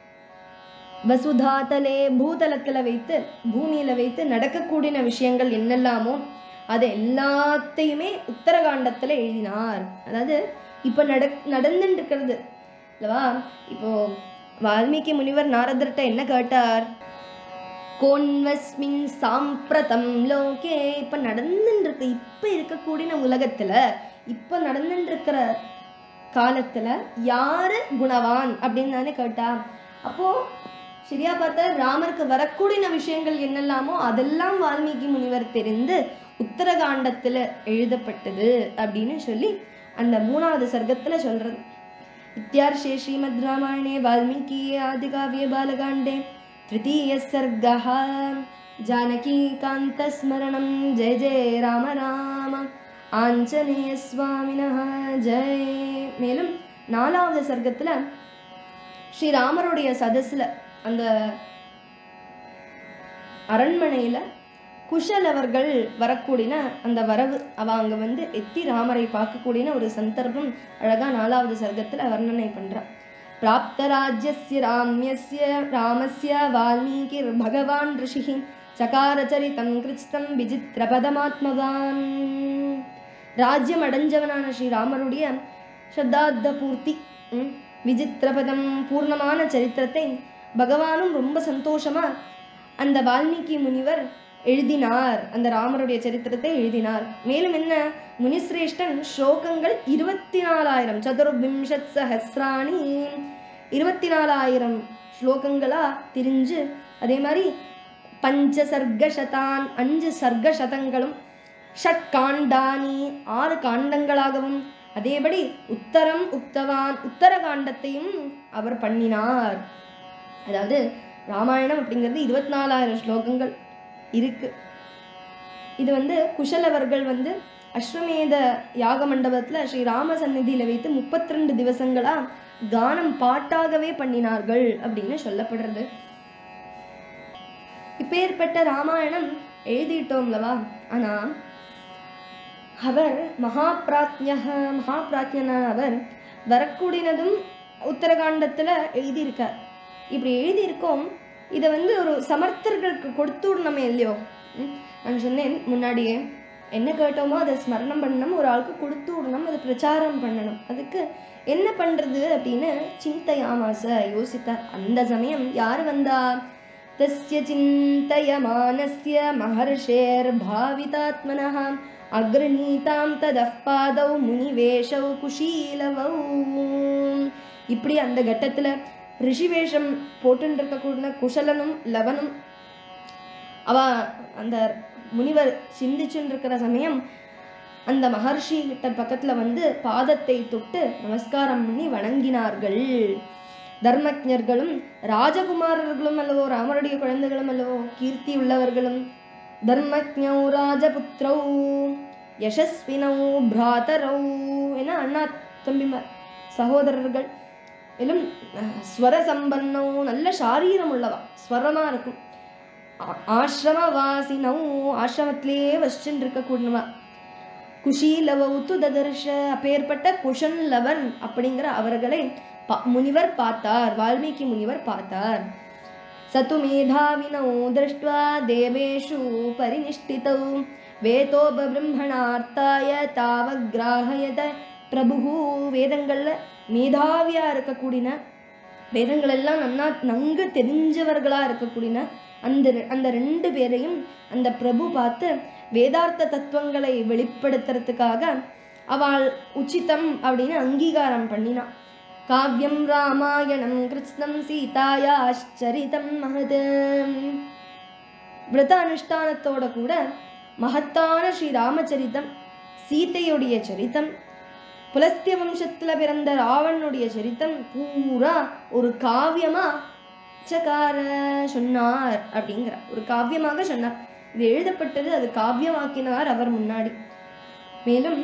வசுதாதலே பூதலத்துல வைத்து பூமியில வைத்து நடக்கக்கூடிய விஷயங்கள் என்னெல்லாமோ அது எல்லாத்தையுமே உத்தரகாண்டத்துல எழுதினார் அதாவது இப்ப நட நடந்துட்டு இருக்கிறது இல்லவா இப்போ வால்மீகி முனிவர் நாரதர்கிட்ட என்ன கேட்டார் கோன்வஸ்மின் சாம்பிரதம் லோகே இப்ப நடந்துட்டு இருக்கு இப்ப இருக்கக்கூடிய உலகத்துல இப்ப நடந்துட்டு இருக்கிற காலத்துல யாரு குணவான் அப்படின்னு தானே கேட்டா அப்போ சரியா பார்த்தா ராமருக்கு வரக்கூடிய விஷயங்கள் என்னெல்லாமோ அதெல்லாம் வால்மீகி முனிவர் தெரிந்து உத்தரகாண்டத்துல எழுதப்பட்டது அப்படின்னு சொல்லி அந்த மூணாவது சர்க்கத்துல சொல்றது இத்தியார்ஷே ஸ்ரீமத் ராமாயணே வால்மீகி ஆதிகாவிய பாலகாண்டே तृतीयः सर्गः जानकीकान्तस्मरणं जय जय ராம ராம ஆஞ்சநேய சுவாமினஹ ஜெய் மேலும் நாலாவது சர்க்கத்துல ஸ்ரீராமருடைய சதஸ்ல அந்த அரண்மனையில குஷல் அவர்கள் வரக்கூடிய அந்த வரவு அவ அங்க வந்து எத்தி ராமரை பார்க்கக்கூடிய ஒரு சந்தர்ப்பம் அழகா நாலாவது சர்க்கத்துல வர்ணனை பண்றா प्राप्तराज्यस्य राम्यस्य रामस्य वाल्मीकिर्भगवान् ऋषिः சகாரச்சரிதம் கிருச்சிதம் விசித்திரபதமாத்மவான் ராஜ்யம் அடைஞ்சவனான ஸ்ரீராமருடைய ஸ்ரத்தார்த்த பூர்த்தி ம், விசித்திரபதம் பூர்ணமான சரித்திரத்தை பகவானும் ரொம்ப சந்தோஷமா அந்த வால்மீகி முனிவர் எழுதினார் அந்த ராமருடைய சரித்திரத்தை எழுதினார் மேலும் என்ன முனிசிரேஷ்டன் ஸ்லோகங்கள் இருபத்தி நாலாயிரம் சதுர்விம்சத் சஹசிராணி இருபத்தி நாலாயிரம் ஸ்லோகங்களா திரிஞ்சு அதே மாதிரி பஞ்ச சர்க்கசதான் அஞ்சு சர்க்கசதங்களும் ஷட் காண்டானி ஆறு காண்டங்களாகவும் அதேபடி உத்தரம் உக்தவான் உத்தர காண்டத்தையும் அவர் பண்ணினார் அதாவது ராமாயணம் அப்படிங்கிறது இருபத்தி நாலாயிரம் ஸ்லோகங்கள் இருக்கு இது வந்து குஷலவர்கள் வந்து அஸ்வமேத யாக மண்டபத்துல ஸ்ரீ ராம சந்நிதியில வைத்து முப்பத்தி ரெண்டு திவசங்களா கானம் பாட்டாகவே பண்ணினார்கள் அப்படின்னு சொல்லப்படுறது இப்பேற்பட்ட ராமாயணம் எழுதிட்டோம்லவா ஆனா அவர் மகாபிராஜ்யக மகாபிராஜ்யனான அவர் வரக்கூடியதும் உத்தரகாண்டத்துல எழுதியிருக்கார் இப்படி எழுதியிருக்கோம் இதை வந்து ஒரு சமர்த்தர்களுக்கு கொடுத்து விடணுமே இல்லையோ ம், நான் சொன்னேன் முன்னாடியே என்ன கேட்டோமோ அதை ஸ்மரணம் பண்ணணும் ஒரு ஆளுக்கு கொடுத்து விடணும் அதை பிரச்சாரம் பண்ணணும் அதுக்கு என்ன பண்றது அப்படின்னு சிந்தையாமாச யோசித்தார் அந்த சமயம் யார் வந்தா தஸ்ய சிந்தயமானஸ்ய மகர்ஷேர் பாவிதாத்மனः அக்ரநீதாம் ததः பாதௌ முனிவேஷௌ குஷீலவௌ இப்படி அந்த கட்டத்துல ரிஷிவேஷம் போட்டுன்னு இருக்கக்கூடிய குஷலனும் லவனும் அவ அந்த முனிவர் சிந்திச்சுன்னு இருக்கிற சமயம் அந்த மகர்ஷி கிட்ட பக்கத்துல வந்து பாதத்தை தொட்டு நமஸ்காரம் பண்ணி வணங்கினார்கள் தர்மஜர்களும் ராஜகுமாரர்களும் அல்லவோ ராமருடைய குழந்தைகளும் அல்லவோ கீர்த்தி உள்ளவர்களும் தர்மஜௌ ராஜபுத்திரௌ யசஸ்வினௌ பிராதரௌ என அண்ணா தம்பிமார் சகோதரர்கள் மேலும் அஹ், ஸ்வர சம்பன்னோ நல்ல சாரீரம் உள்ளவா ஸ்வரமா இருக்கும் ஆ- ஆசிரமவாசினோ ஆசிரமத்திலேயே வச்சுட்டு இருக்கக்கூடியவா குஷீலவௌத்து ததர்ஷ அப்பேற்பட்ட குஷன் லவன் அப்படிங்கிற அவர்களை பா- முனிவர் பார்த்தார் வால்மீகி முனிவர் பார்த்தார் சத்து மேதாவினோ திருஷ்டுவா தேவேஷு பரிநிஷ்டிதௌ வேதோபபிரம்மணார்த்தாய தாவக்ராஹயத பிரபு வேதங்கள்ல மேதாவியா இருக்கக்கூடியன வேதங்கள் எல்லாம் நன்னா நன்கு தெரிஞ்சவர்களா இருக்கக்கூடியன அந்த ரெ- அந்த ரெண்டு பேரையும் அந்த பிரபு பார்த்து வேதார்த்த தத்துவங்களை வெளிப்படுத்துறதுக்காக அவள் உச்சிதம் அப்படின்னு அங்கீகாரம் பண்ணினான் காவியம் ராமாயணம் கிருஷ்ணம் சீதாயாச்சரிதம் மகது விரத அனுஷ்டானத்தோட கூட மகத்தான ஸ்ரீ ராமச்சரிதம் சீதையுடைய சரித்தம் புலஸ்திய வம்சத்துல பிறந்த ராவணனுடைய சரித்தம் பூரா ஒரு காவியமா சகார சொன்னார் அப்படிங்கிற ஒரு காவியமாக சொன்னார் இது எழுதப்பட்டது அது காவியமாக்கினார் அவர் முன்னாடி மேலும்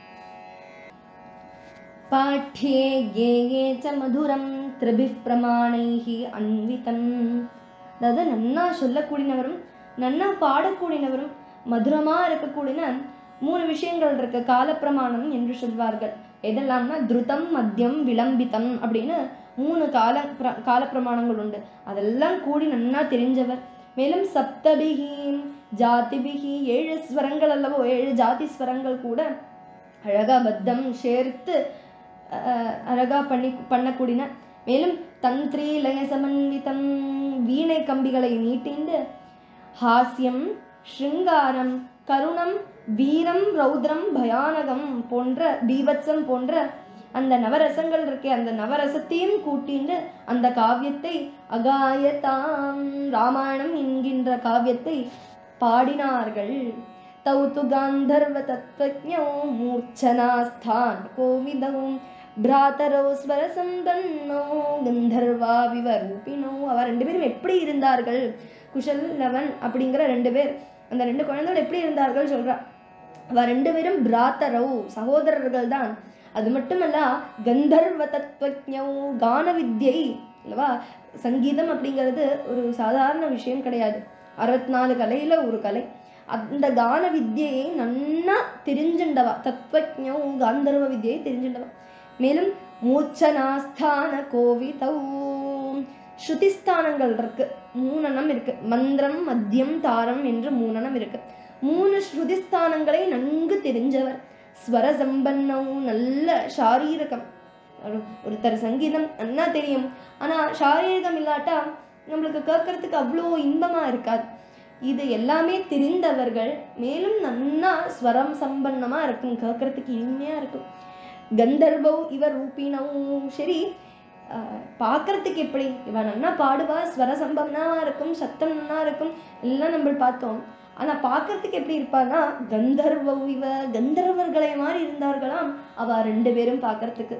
பாட்யே ஏ ஏ ச மதுரம் திரிபிப் பிரமாணைஹி அன்விதம் அதாவது நன்னா சொல்லக்கூடியவரும் நன்னா பாடக்கூடியவரும் மதுரமா இருக்கக்கூடிய மூணு விஷயங்கள் இருக்கு காலப்பிரமாணம் என்று சொல்வார்கள் எதெல்லாம்னா திருதம் மத்தியம் விளம்பிதம் அப்படின்னு மூணு கால பிர- காலப்பிரமாணங்கள் உண்டு அதெல்லாம் கூடி நன்னா தெரிஞ்சவர் மேலும் சப்தபிகி ஜாதிபிகி ஏழு ஸ்வரங்கள் அல்லவோ ஏழு ஜாதி ஸ்வரங்கள் கூட அழகா பத்தம் சேர்த்து அஹ், அழகா பண்ணி பண்ணக்கூடிய மேலும் தந்திரி லய சமன்விதம் வீணை கம்பிகளை நீட்டிண்டு ஹாஸ்யம் ஸ்ருங்காரம் கருணம் வீரம் ரௌத்ரம் பயானகம் போன்ற பீபத்சம் போன்ற அந்த நவரசங்கள் இருக்கே அந்த நவரசத்தையும் கூட்டிண்டு அந்த காவியத்தை அகாயதாம் ராமாயணம் என்கின்ற காவியத்தை பாடினார்கள் தௌ து காந்தர்வ தத்வஜோ மூர்ச்சனாஸ்தான் கோவிதவும் பிராதரோ ஸ்வரசந்தன்னோ கந்தர்வா விவரூபினோ அவ ரெண்டு பேரும் எப்படி இருந்தார்கள் குஷல் லவன் அப்படிங்கிற ரெண்டு பேர் அந்த ரெண்டு குழந்தைகள் எப்படி இருந்தார்கள் சொல்றா அவ ரெண்டு பேரும் பிராத்தரோ சகோதரர்கள் தான் அது மட்டுமல்ல கந்தர்வ தத்வஜோ கான வித்யை அல்லவா சங்கீதம் அப்படிங்கிறது ஒரு சாதாரண விஷயம் கிடையாது அறுபத்தி நாலு கலையில ஒரு கலை அந்த கான வித்யையை நன்னா தெரிஞ்சுண்டவா தத்வஜோ காந்தர்வ வித்யை தெரிஞ்சுண்டவா மேலும் மூச்சனாஸ்தான கோவிதௌ ஸ்ருதிஸ்தானங்கள் இருக்கு மூணனம் இருக்கு மந்திரம் மத்தியம் தாரம் என்று மூணனம் இருக்கு மூணு ஸ்ருதிஸ்தானங்களை நன்கு தெரிஞ்சவர் ஸ்வர சம்பன்னம் நல்ல சாரீரகம் ஒரு- ஒருத்தர் சங்கீதம் நன்னா தெரியும் ஆனா சாரீரகம் இல்லாட்டா நம்மளுக்கு கேட்கறதுக்கு அவ்வளோ இன்பமா இருக்காது இது எல்லாமே தெரிந்தவர்கள் மேலும் நன்னா ஸ்வரம் சம்பன்னமா இருக்கும் கேட்கறதுக்கு இனிமையா இருக்கும் கந்தர்வௌ இவர் ரூபினவும் சரி ஆஹ், பார்க்கறதுக்கு எப்படி இவ நன்னா பாடுவா ஸ்வர சம்பவனாவா இருக்கும் சத்தம் நன்னா இருக்கும் எல்லாம் நம்ம பார்த்தோம் ஆனா பார்க்கறதுக்கு எப்படி இருப்பான்னா கந்தர்வௌ இவ கந்தர்வர்களை மாதிரி இருந்தார்களாம் அவ ரெண்டு பேரும் பார்க்கறதுக்கு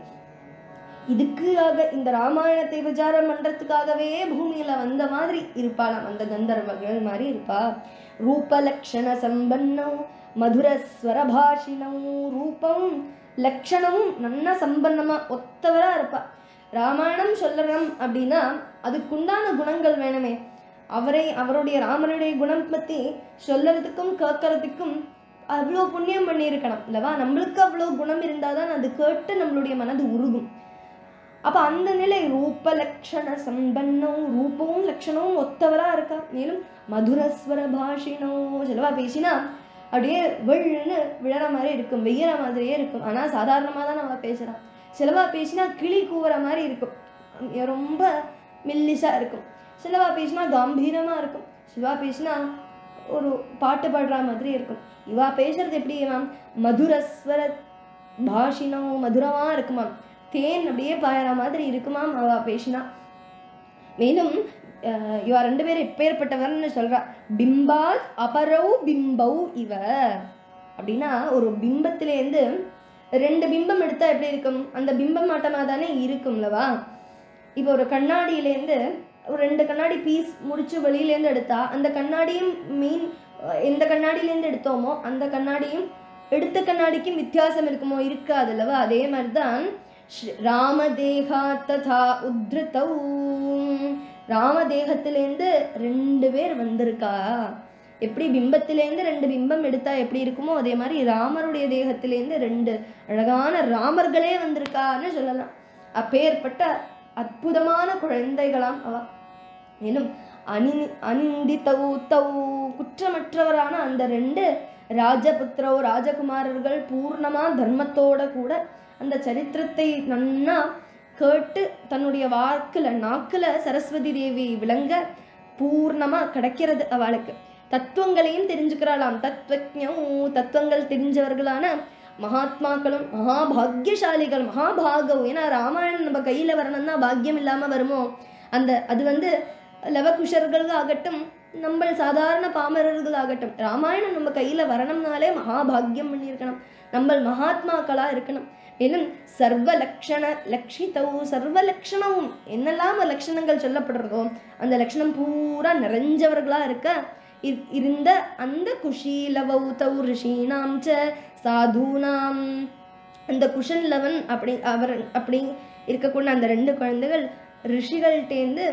இதுக்காக இந்த ராமாயணத்தை விசாரம் பண்றதுக்காகவே பூமியில வந்த மாதிரி இருப்பாளாம் அந்த கந்தர்வர்கள் மாதிரி இருப்பா ரூபலக்ஷண சம்பன்னம் மதுர ஸ்வரபாஷினம் ரூபம் லக்ஷணமும் நல்ல சம்பன்னமா ஒத்தவரா இருப்பா ராமாயணம் சொல்லணும் அப்படின்னா அதுக்குண்டான குணங்கள் வேணுமே அவரை அவருடைய ராமனுடைய குணம் பத்தி சொல்லறதுக்கும் கேட்கறதுக்கும் அவ்வளோ புண்ணியம் பண்ணியிருக்கணும் இல்லவா நம்மளுக்கு அவ்வளோ குணம் இருந்தாதான் அது கேட்டு நம்மளுடைய மனது உருகும் அப்ப அந்த நிலை ரூப லக்ஷண சம்பன்னம் ரூபமும் லட்சணமும் ஒத்தவரா இருக்கா மேலும் மதுரஸ்வர பாஷினோ சிலவா பேசினா அப்படியே வெள்ளுன்னு விழற மாதிரி இருக்கும் வெய்யற மாதிரியே இருக்கும் ஆனா சாதாரணமா தான் நம்ம பேசுறோம் சிலவா பேசினா கிளி கூவுற மாதிரி இருக்கும் அஹ் ரொம்ப மெல்லிசா இருக்கும் சிலவா பேசினா கம்பீரமா இருக்கும் சிலவா பேசினா ஒரு பாட்டு பாடுற மாதிரி இருக்கும் இவா பேசுறது எப்படி மேம் மதுரஸ்வர பாஷினோ மதுரமா இருக்குமாம் தேன் அப்படியே பாயற மாதிரி இருக்குமாம் அவ பேசினா மேலும் அஹ், இவ ரெண்டு பேரும் எப்பேற்பட்டவர்னு சொல்றா பிம்பாத் அபரௌ பிம்பௌ இவ அப்படின்னா ஒரு பிம்பத்திலேருந்து ரெண்டு பிம்பம் எடுத்தா எப்படி இருக்கும் அந்த பிம்பம் மாட்டமா தானே இருக்கும்லவா இப்போ ஒரு கண்ணாடியிலேருந்து ஒரு ரெண்டு கண்ணாடி பீஸ் முடிச்சு வெளியிலேருந்து எடுத்தா அந்த கண்ணாடியும் மீன் எந்த கண்ணாடியிலேருந்து எடுத்தோமோ அந்த கண்ணாடியும் எடுத்த கண்ணாடிக்கும் வித்தியாசம் இருக்குமோ இருக்காது அல்லவா அதே மாதிரிதான் ஸ்ரீ- ராமதேகா ததா உத்ருதௌ ராம தேகத்திலேருந்து ரெண்டு பேர் வந்திருக்கா எப்படி பிம்பத்திலேருந்து ரெண்டு பிம்பம் எடுத்தா எப்படி இருக்குமோ அதே மாதிரி ராமருடைய தேகத்திலேருந்து ரெண்டு அழகான ராமர்களே வந்திருக்கான்னு சொல்லலாம் அப்பேற்பட்ட அற்புதமான குழந்தைகளாம் அவ மேலும் அனி அனிந்தி தவு தவு குற்றமற்றவரான அந்த ரெண்டு ராஜபுத்திரோ ராஜகுமாரர்கள் பூர்ணமா தர்மத்தோட கூட அந்த சரித்திரத்தை நன்னா கேட்டு தன்னுடைய வாக்குல நாக்குல சரஸ்வதி தேவி விளங்க பூர்ணமா கிடைக்கிறது அவளுக்கு தத்துவங்களையும் தெரிஞ்சுக்கிறாளாம் தத்துவஜம் தத்துவங்கள் தெரிஞ்சவர்களான மகாத்மாக்களும் மகாபாகியசாலிகள் மகாபாகவம் ஏன்னா ராமாயணம் நம்ம கையில வரணும்னா பாக்கியம் இல்லாம வருமோ அந்த அது வந்து லவகுஷர்கள் ஆகட்டும் நம்ம சாதாரண பாமரர்கள் ஆகட்டும் ராமாயணம் நம்ம கையில வரணும்னாலே மகாபாகியம் பண்ணியிருக்கணும் நம்ம மகாத்மாக்களா இருக்கணும் மேலும் சர்வ லக்ஷண லக்ஷிதவு சர்வ லக்ஷணமும் என்னெல்லாம் லட்சணங்கள் சொல்லப்படுறதோ அந்த லட்சணம் பூரா நிறைஞ்சவர்களா இருக்க இ- இருந்த அந்த குஷீலவௌ தௌ ரிஷீனாம் ச சாதுனாம் அந்த குஷன் லவன் அப்படி அவர் அப்படி இருக்கக்கூடிய அந்த ரெண்டு குழந்தைகள் ரிஷிகள்கிட்டேந்து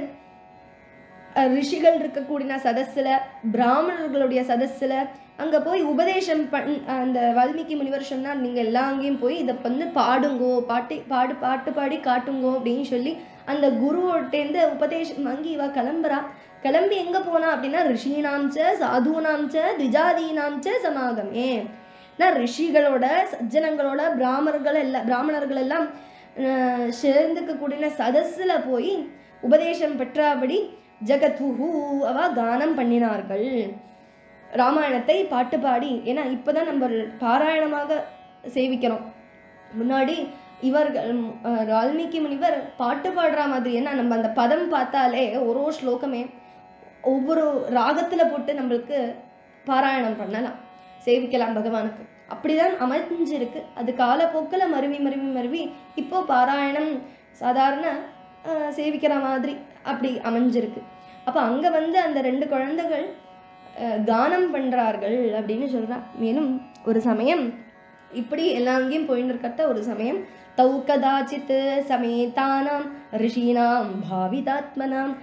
அஹ், ரிஷிகள் இருக்கக்கூடிய சதஸ்ல பிராமணர்களுடைய சதஸ்ல அங்க போய் உபதேசம் பண் அந்த வால்மீகி முனிவர் சொன்னார் நீங்க எல்லா அங்கேயும் போய் இதை வந்து பாடுங்கோ பாட்டு பாடு பாட்டு பாடி காட்டுங்கோ அப்படின்னு சொல்லி அந்த குருவோட்டேந்து உபதேசம் வாங்கி இவ கிளம்புறா கிளம்பி எங்க போனா அப்படின்னா ரிஷீனாம்ச்ச சாதுனாம்ச்ச திஜாதீனாம்ச்ச சமாகமே நான் ரிஷிகளோட சஜ்ஜனங்களோட பிராமணர்கள் எல்லாம் பிராமணர்கள் எல்லாம் அஹ், சேர்ந்துக்க கூடின சதஸ்ல போய் உபதேசம் பெற்றாபடி ஜகத்ஹு அவ கானம் பண்ணினார்கள் ராமாயணத்தை பாட்டு பாடி ஏன்னா இப்பதான் நம்ம பாராயணமாக சேவிக்கிறோம் முன்னாடி இவர்கள் ம், அஹ், வால்மீகி முனிவர் பாட்டு பாடுற மாதிரி ஏன்னா நம்ம அந்த பதம் பார்த்தாலே ஒரு ஒரு ஸ்லோகமே ஒவ்வொரு ராகத்துல போட்டு நம்மளுக்கு பாராயணம் பண்ணலாம் சேவிக்கலாம் பகவானுக்கு அப்படிதான் அமைஞ்சிருக்கு அது காலப்போக்கில் மருவி மருவி மருவி இப்போ பாராயணம் சாதாரண அஹ், சேவிக்கிற மாதிரி அப்படி அமைஞ்சிருக்கு அப்போ அங்க வந்து அந்த ரெண்டு குழந்தைகள் அஹ், கானம் பண்றார்கள் அப்படின்னு சொல்றா மேலும் ஒரு சமயம் இப்படி எல்லா அங்கேயும் போயின்னு இருக்கத்த ஒரு சமயம் தௌ கதாச்சித் சமேதானாம் ரிஷீனாம் பாவிதாத்மனாம்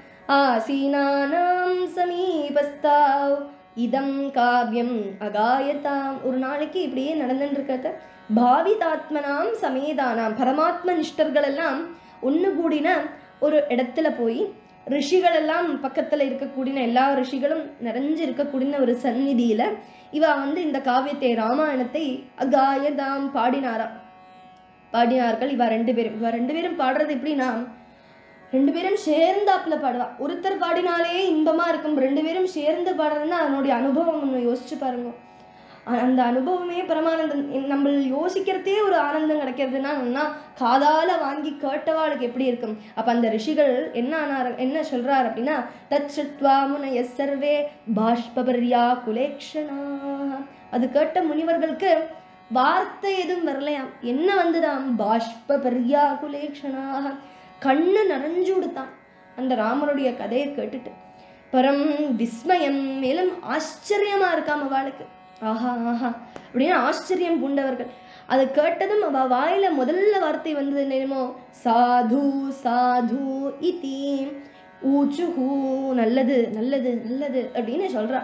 ஆசீனானாம் சமீபஸ்தாவ் இதம் காவியம் அகாயதாம் ஒரு நாளைக்கு இப்படியே நடந்துட்டு இருக்கிறத பாவிதாத்மனாம் சமேதானாம் பரமாத்ம நிஷ்டர்கள் எல்லாம் ஒன்று கூடின ஒரு இடத்துல போய் ரிஷிகள் எல்லாம் பக்கத்துல இருக்கக்கூடிய எல்லா ரிஷிகளும் நிறைஞ்சு இருக்கக்கூடிய ஒரு சந்நிதியில இவ வந்து இந்த காவியத்தை ராமாயணத்தை அகாயதாம் பாடினாரா பாடினார்கள் இவ ரெண்டு பேரும் இவ ரெண்டு பேரும் பாடுறது எப்படின்னா ரெண்டு பேரும் சேர்ந்தாப்புல பாடுவா ஒருத்தர் பாடினாலே இன்பமா இருக்கும் ரெண்டு பேரும் சேர்ந்து பாடுறதுன்னா அதனுடைய அனுபவம் ஒன்று யோசிச்சு பாருங்க அ- அந்த அனுபவமே பரமானந்தம் இ- நம்ம யோசிக்கிறதே ஒரு ஆனந்தம் கிடைக்கிறதுனா நல்லா காதால வாங்கி கேட்டவாளுக்கு எப்படி இருக்கும் அப்ப அந்த ரிஷிகள் என்ன ஆனார் என்ன சொல்றார் அப்படின்னா தத் சுத்வா முனைய சர்வே பாஷ்பபர்யா குலேக்ஷனா அது கேட்ட முனிவர்களுக்கு வார்த்தை எதுவும் வரலையாம் என்ன வந்துதாம் பாஷ்பபர்யா குலேக்ஷனாக கண்ணு நிறைஞ்சு கொடுத்தான் அந்த ராமருடைய கதையை கேட்டுட்டு பரம் விஸ்மயம் மேலும் ஆச்சரியமா இருக்காம் அவளுக்கு ஆஹா ஆஹா அப்படின்னு ஆச்சரியம் பூண்டவர்கள் அதை கேட்டதும் அவ வாயில முதல்ல வார்த்தை வந்தது என்னமோ சாது சாது இதி ஊச்சுஹூ நல்லது நல்லது நல்லது அப்படின்னு சொல்றா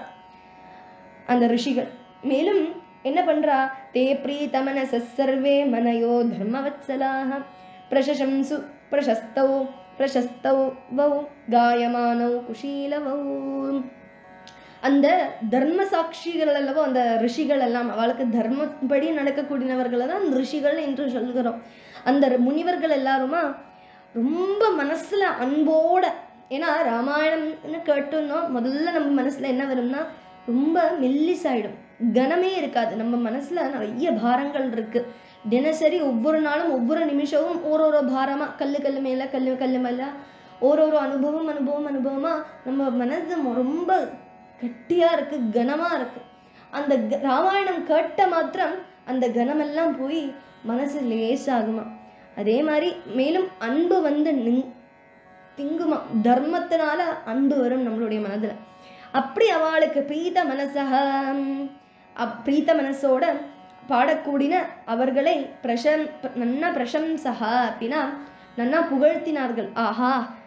அந்த ரிஷிகள் மேலும் என்ன பண்றா தே பிரீதமன சர்வே மனயோ தர்மவத்சலாக பிரசசம்சு பிரசஸ்தௌ பிரசஸ்தௌ வௌ காயமானௌ குஷீலவௌ அந்த தர்ம சாட்சிகள் அல்லவோ அந்த ரிஷிகள் எல்லாம் அவளுக்கு தர்மப்படி நடக்கக்கூடியவர்களை தான் ரிஷிகள் என்று சொல்கிறோம் அந்த முனிவர்கள் எல்லாருமா ரொம்ப மனசுல அன்போட ஏன்னா ராமாயணம்னு கேட்டோம்னா முதல்ல நம்ம மனசுல என்ன வரும்னா ரொம்ப மெல்லிசாயிடும் கனமே இருக்காது நம்ம மனசுல நிறைய பாரங்கள் இருக்கு தினசரி ஒவ்வொரு நாளும் ஒவ்வொரு நிமிஷமும் ஒரு ஒரு பாரமா கல்லு கல்லு மேல கல்லு கல்லு மேல ஒரு ஒரு அனுபவம் அனுபவம் அனுபவமா நம்ம மனசு ரொம்ப கட்டியா இருக்கு கனமா இருக்கு அந்த க- ராமாயணம் கேட்ட மாத்திரம் அந்த கனமெல்லாம் போய் மனசு லேசாகுமா அதே மாதிரி மேலும் அன்பு வந்து நின் திங்குமா தர்மத்தினால அன்பு வரும் நம்மளுடைய மனதுல அப்படி அவளுக்கு பிரீத மனசக அப்- பிரீத்த மனசோட பாடக்கூடின அவர்களை பிரசம் நன்னா பிரசம்சகா அப்படின்னா நன்னா புகழ்த்தினார்கள் ஆஹா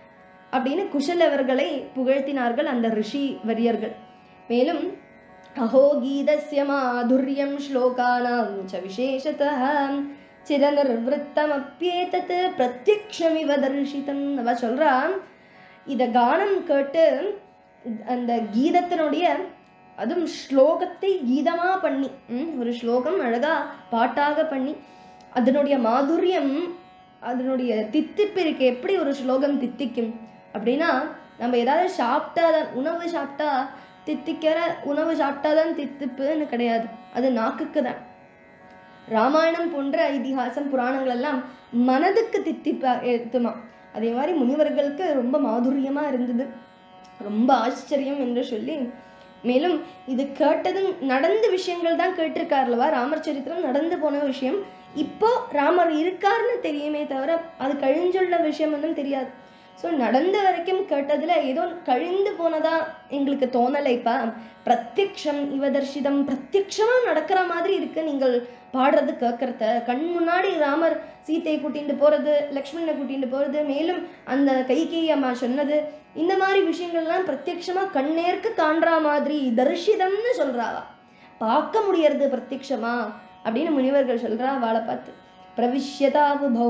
அப்படின்னு குஷலவர்களை புகழ்த்தினார்கள் அந்த ரிஷி வரியர்கள் மேலும் அஹோ கீதஸ்ய மாதுர்யம் ஸ்லோகானாம் ச விசேஷதः சிரநிர்வத்தமப்பியேதத் பிரத்யக்ஷமிவ தர்ஷிதம் அவ சொல்றா இத கானம் கேட்டு அந்த கீதத்தினுடைய அதுவும் ஸ்லோகத்தை கீதமா பண்ணி ம், ஒரு ஸ்லோகம் அழகா பாட்டாக பண்ணி அதனுடைய மாதுரியம் அதனுடைய தித்திப்பு இருக்கு எப்படி ஒரு ஸ்லோகம் தித்திக்கும் அப்படின்னா நம்ம ஏதாவது சாப்பிட்டா தான் உணவு சாப்பிட்டா தித்திக்கிற உணவு சாப்பிட்டா தான் தித்திப்புன்னு கிடையாது அது நாக்குக்கு தான் ராமாயணம் போன்ற இதிகாசம் புராணங்கள் எல்லாம் மனதுக்கு தித்திப்பா ஏத்துமா அதே மாதிரி முனிவர்களுக்கு ரொம்ப மாதுரியமா இருந்தது ரொம்ப ஆச்சரியம் என்று சொல்லி மேலும் இது கேட்டதும் நடந்த விஷயங்கள் தான் கேட்டிருக்காருல்லவா ராமர் சரித்திரம் நடந்து போன விஷயம் இப்போ ராமர் இருக்காருன்னு தெரியுமே தவிர அது கழிஞ்சுள்ள விஷயம் ஒன்றும் தெரியாது ஸோ நடந்த வரைக்கும் கேட்டதுல ஏதோ கழிந்து போனதா எங்களுக்கு தோணலைப்பா பிரத்யக்ஷம் இவதர்ஷிதம் பிரத்யக்ஷமா நடக்கிற மாதிரி இருக்கு நீங்கள் பாடுறது கேட்கறத கண் முன்னாடி ராமர் சீத்தையை கூட்டிட்டு போறது லக்ஷ்மணனை கூட்டிட்டு போறது மேலும் அந்த கைகேயி அம்மா சொன்னது இந்த மாதிரி விஷயங்கள்லாம் பிரத்யக்ஷமா கண்ணேர்க்கு காண்ற மாதிரி தரிசிதம்னு சொல்றாவா பார்க்க முடியறது பிரத்யக்ஷமா அப்படின்னு முனிவர்கள் சொல்றா வாழை பார்த்து பிரவிஷ்யதாவுபௌ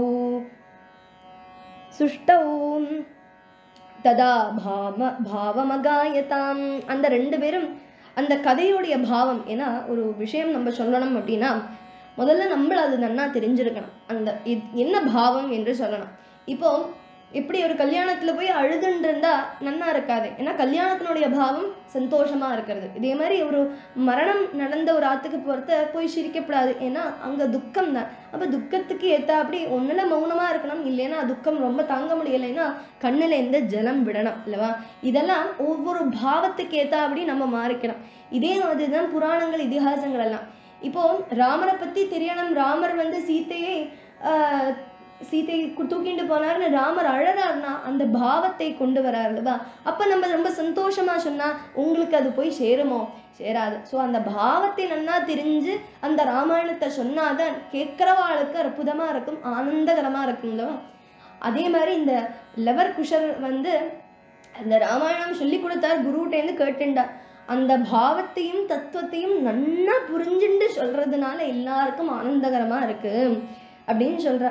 சுஷ்டௌ ததா பாம பாவமகாயதாம் அந்த ரெண்டு பேரும் அந்த கதையுடைய பாவம் ஏன்னா ஒரு விஷயம் நம்ம சொல்லணும் அப்படின்னா முதல்ல நம்மள அது நன்னா தெரிஞ்சிருக்கணும் அந்த இது- என்ன பாவம் என்று சொல்லணும் இப்போ இப்படி ஒரு கல்யாணத்துல போய் அழுதுன்னு இருந்தா நன்னா இருக்காது ஏன்னா கல்யாணத்தினுடைய பாவம் சந்தோஷமா இருக்கிறது இதே மாதிரி ஒரு மரணம் நடந்த ஒரு ஆத்துக்கு போறத போய் சிரிக்கப்படாது ஏன்னா அங்க துக்கம் தான் அப்ப துக்கத்துக்கு ஏத்த அப்படி ஒண்ணுல மௌனமா இருக்கணும் இல்லைன்னா துக்கம் ரொம்ப தாங்க முடியலைன்னா கண்ணுல இருந்து ஜலம் விடணும் இல்லவா இதெல்லாம் ஒவ்வொரு பாவத்துக்கு ஏத்த அப்படி நம்ம மாறிக்கணும் இதே மாதிரி தான் புராணங்கள் இதிகாசங்கள் எல்லாம் இப்போ ராமரை பத்தி தெரியணும் ராமர் வந்து சீத்தையை ஆஹ், சீதையை கு- தூக்கிட்டு போனார்னு ராமர் அழறாருன்னா அந்த பாவத்தை கொண்டு வரார் அல்லவா அப்ப நம்ம ரொம்ப சந்தோஷமா சொன்னா உங்களுக்கு அது போய் சேருமோ சேராது ஸோ அந்த பாவத்தை நன்னா தெரிஞ்சு அந்த ராமாயணத்தை சொன்னாதான் கேட்கிறவாளுக்கு அற்புதமா இருக்கும் ஆனந்தகரமா இருக்கும் இல்லவா அதே மாதிரி இந்த லவர் குஷர் வந்து அந்த ராமாயணம் சொல்லி கொடுத்தார் குருகிட்டேருந்து கேட்டுண்டார் அந்த பாவத்தையும் தத்துவத்தையும் நன்னா புரிஞ்சுண்டு சொல்றதுனால எல்லாருக்கும் ஆனந்தகரமா இருக்கு அப்படின்னு சொல்றா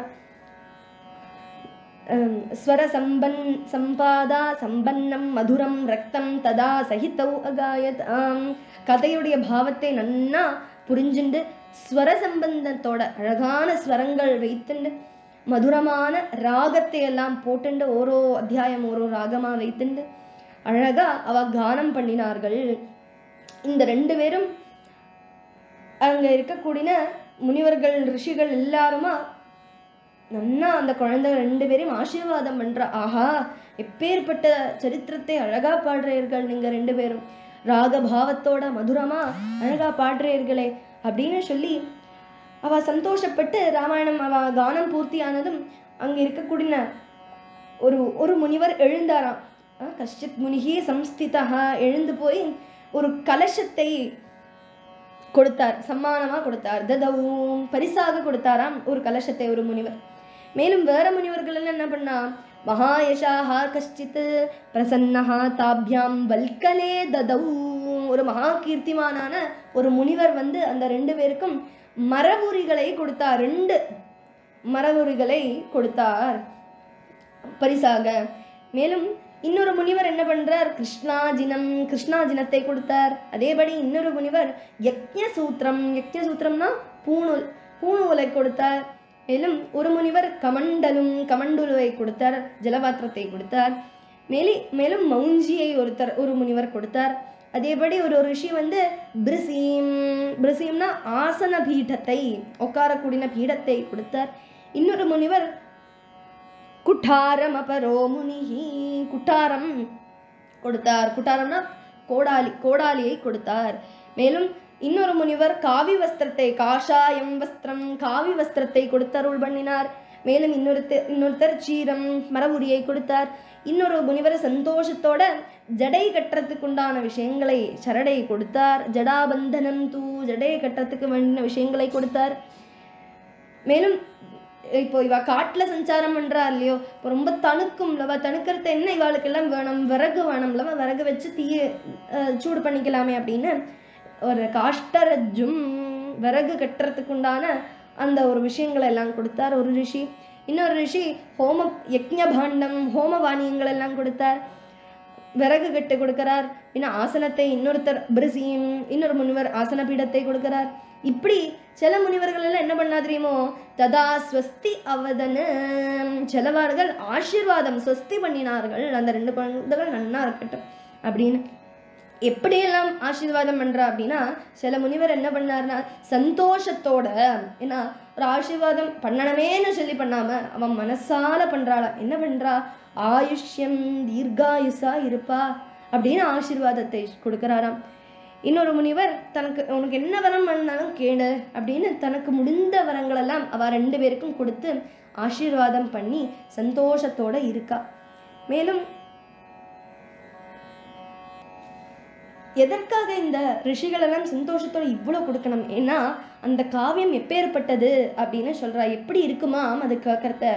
அம், ஸ்வர சம்பன் சம்பாதா சம்பன்னம் மதுரம் ரக்தம் ததா சகிதௌ அகாயத் ஆம் கதையுடைய பாவத்தை நன்னா புரிஞ்சுண்டு ஸ்வர சம்பந்தத்தோட அழகான ஸ்வரங்கள் வைத்துண்டு மதுரமான ராகத்தை எல்லாம் போட்டுண்டு ஓரோ அத்தியாயம் ஓரோ ராகமா வைத்துண்டு அழகா அவ கானம் பண்ணினார்கள் இந்த ரெண்டு பேரும் அங்க இருக்கக்கூடிய முனிவர்கள் ரிஷிகள் எல்லாருமா நன்னா அந்த குழந்தை ரெண்டு பேரையும் ஆசீர்வாதம் பண்றா ஆஹா எப்பேற்பட்ட சரித்திரத்தை அழகா பாடுறீர்கள் நீங்க ரெண்டு பேரும் ராக பாவத்தோட மதுரமா அழகா பாடுறீர்களே அப்படின்னு சொல்லி அவ சந்தோஷப்பட்டு ராமாயணம் அவ கானம் பூர்த்தி ஆனதும் அங்க இருக்கக்கூடிய ஒரு ஒரு முனிவர் எழுந்தாராம் அஹ் கஷ்டித் முனிகி சம்ஸ்திதா எழுந்து போய் ஒரு கலசத்தை கொடுத்தார் சம்மானமா கொடுத்தார் ததவும் பரிசாக கொடுத்தாராம் ஒரு கலசத்தை ஒரு முனிவர் மேலும் வேற முனிவர்கள் எல்லாம் என்ன பண்ணா மகாயசாஹா கஷ்டித் பிரசன்னஹா தாபியாம் வல்கலே ததவு ஒரு மகா கீர்த்திமானான ஒரு முனிவர் வந்து அந்த ரெண்டு பேருக்கும் மரபுரிகளை கொடுத்தார் ரெண்டு மரபுரிகளை கொடுத்தார் பரிசாக மேலும் இன்னொரு முனிவர் என்ன பண்றார் கிருஷ்ணாஜினம் கிருஷ்ணாஜினத்தை கொடுத்தார் அதேபடி இன்னொரு முனிவர் யக்ஞ சூத்திரம் யக்ஞ சூத்திரம்னா பூணூல் பூணூலை கொடுத்தார் மேலும் ஒரு முனிவர் கமண்டலும் கமண்டுலுவை கொடுத்தார் ஜலபாத்திரத்தை கொடுத்தார் மேலி மேலும் மௌஞ்சியை ஒருத்தர் ஒரு முனிவர் கொடுத்தார் அதேபடி ஒரு ரிஷி வந்து பிரிசீம் பிரிசீம்னா ஆசன பீடத்தை உட்காரக்கூடிய பீடத்தை கொடுத்தார் இன்னொரு முனிவர் குட்டாரம் அபரோ முனிஹி குட்டாரம் கொடுத்தார் குட்டாரம்னா கோடாலி கோடாலியை கொடுத்தார் மேலும் இன்னொரு முனிவர் காவி வஸ்திரத்தை காஷாயம் வஸ்திரம் காவி வஸ்திரத்தை கொடுத்தருள் பண்ணினார் மேலும் இன்னொருத்தர் இன்னொருத்தர் சீரம் மரபுரியை கொடுத்தார் இன்னொரு முனிவர் சந்தோஷத்தோட ஜடை கட்டுறதுக்கு உண்டான விஷயங்களை சரடை கொடுத்தார் ஜடாபந்தனம் தூ ஜடை கட்டுறதுக்கு வேண்டிய விஷயங்களை கொடுத்தார் மேலும் இப்போ இவ காட்டுல சஞ்சாரம் பண்றா இல்லையோ இப்போ ரொம்ப தணுக்கும்லவா தணுக்கிறது என்ன இவாளுக்கெல்லாம் வேணும் விறகு வேணும்லவா விறகு வச்சு தீய அஹ், சூடு பண்ணிக்கலாமே அப்படின்னு ஒரு காஷ்டரஜும் விறகு கட்டுறதுக்கு உண்டான அந்த ஒரு விஷயங்களை எல்லாம் கொடுத்தார் ஒரு ரிஷி இன்னொரு ரிஷி ஹோம யக்ஞ பாண்டம் ஹோம பானியங்கள் எல்லாம் கொடுத்தார் விறகு கட்டு கொடுக்கிறார் பின்ன ஆசனத்தை இன்னொருத்தர் பிரிசியும் இன்னொரு முனிவர் ஆசன பீடத்தை கொடுக்கிறார் இப்படி சில முனிவர்கள் எல்லாம் என்ன பண்ணா தெரியுமோ ததா ஸ்வஸ்தி அவதன சிலவார்கள் ஆசீர்வாதம் ஸ்வஸ்தி பண்ணினார்கள் அந்த ரெண்டு குழந்தைகள் நன்னா இருக்கட்டும் அப்படின்னு எப்படியெல்லாம் ஆசீர்வாதம் பண்றா அப்படின்னா சில முனிவர் என்ன பண்ணாருன்னா சந்தோஷத்தோட ஏன்னா ஒரு ஆசீர்வாதம் பண்ணணுமேன்னு சொல்லி பண்ணாம அவன் மனசால பண்றாளா என்ன பண்றா ஆயுஷ்யம் தீர்காயுசா இருப்பா அப்படின்னு ஆசீர்வாதத்தை கொடுக்கறாராம் இன்னொரு முனிவர் தனக்கு உனக்கு என்ன வரம் பண்ணாலும் கேளு அப்படின்னு தனக்கு முடிந்த வரங்களெல்லாம் அவ ரெண்டு பேருக்கும் கொடுத்து ஆசீர்வாதம் பண்ணி சந்தோஷத்தோட இருக்கா மேலும் எதற்காக இந்த ரிஷிகள் எல்லாம் சந்தோஷத்தோட இவ்வளோ கொடுக்கணும் ஏன்னா அந்த காவியம் எப்பேற்பட்டது அப்படின்னு சொல்றா எப்படி இருக்குமாம் அது கேட்கறத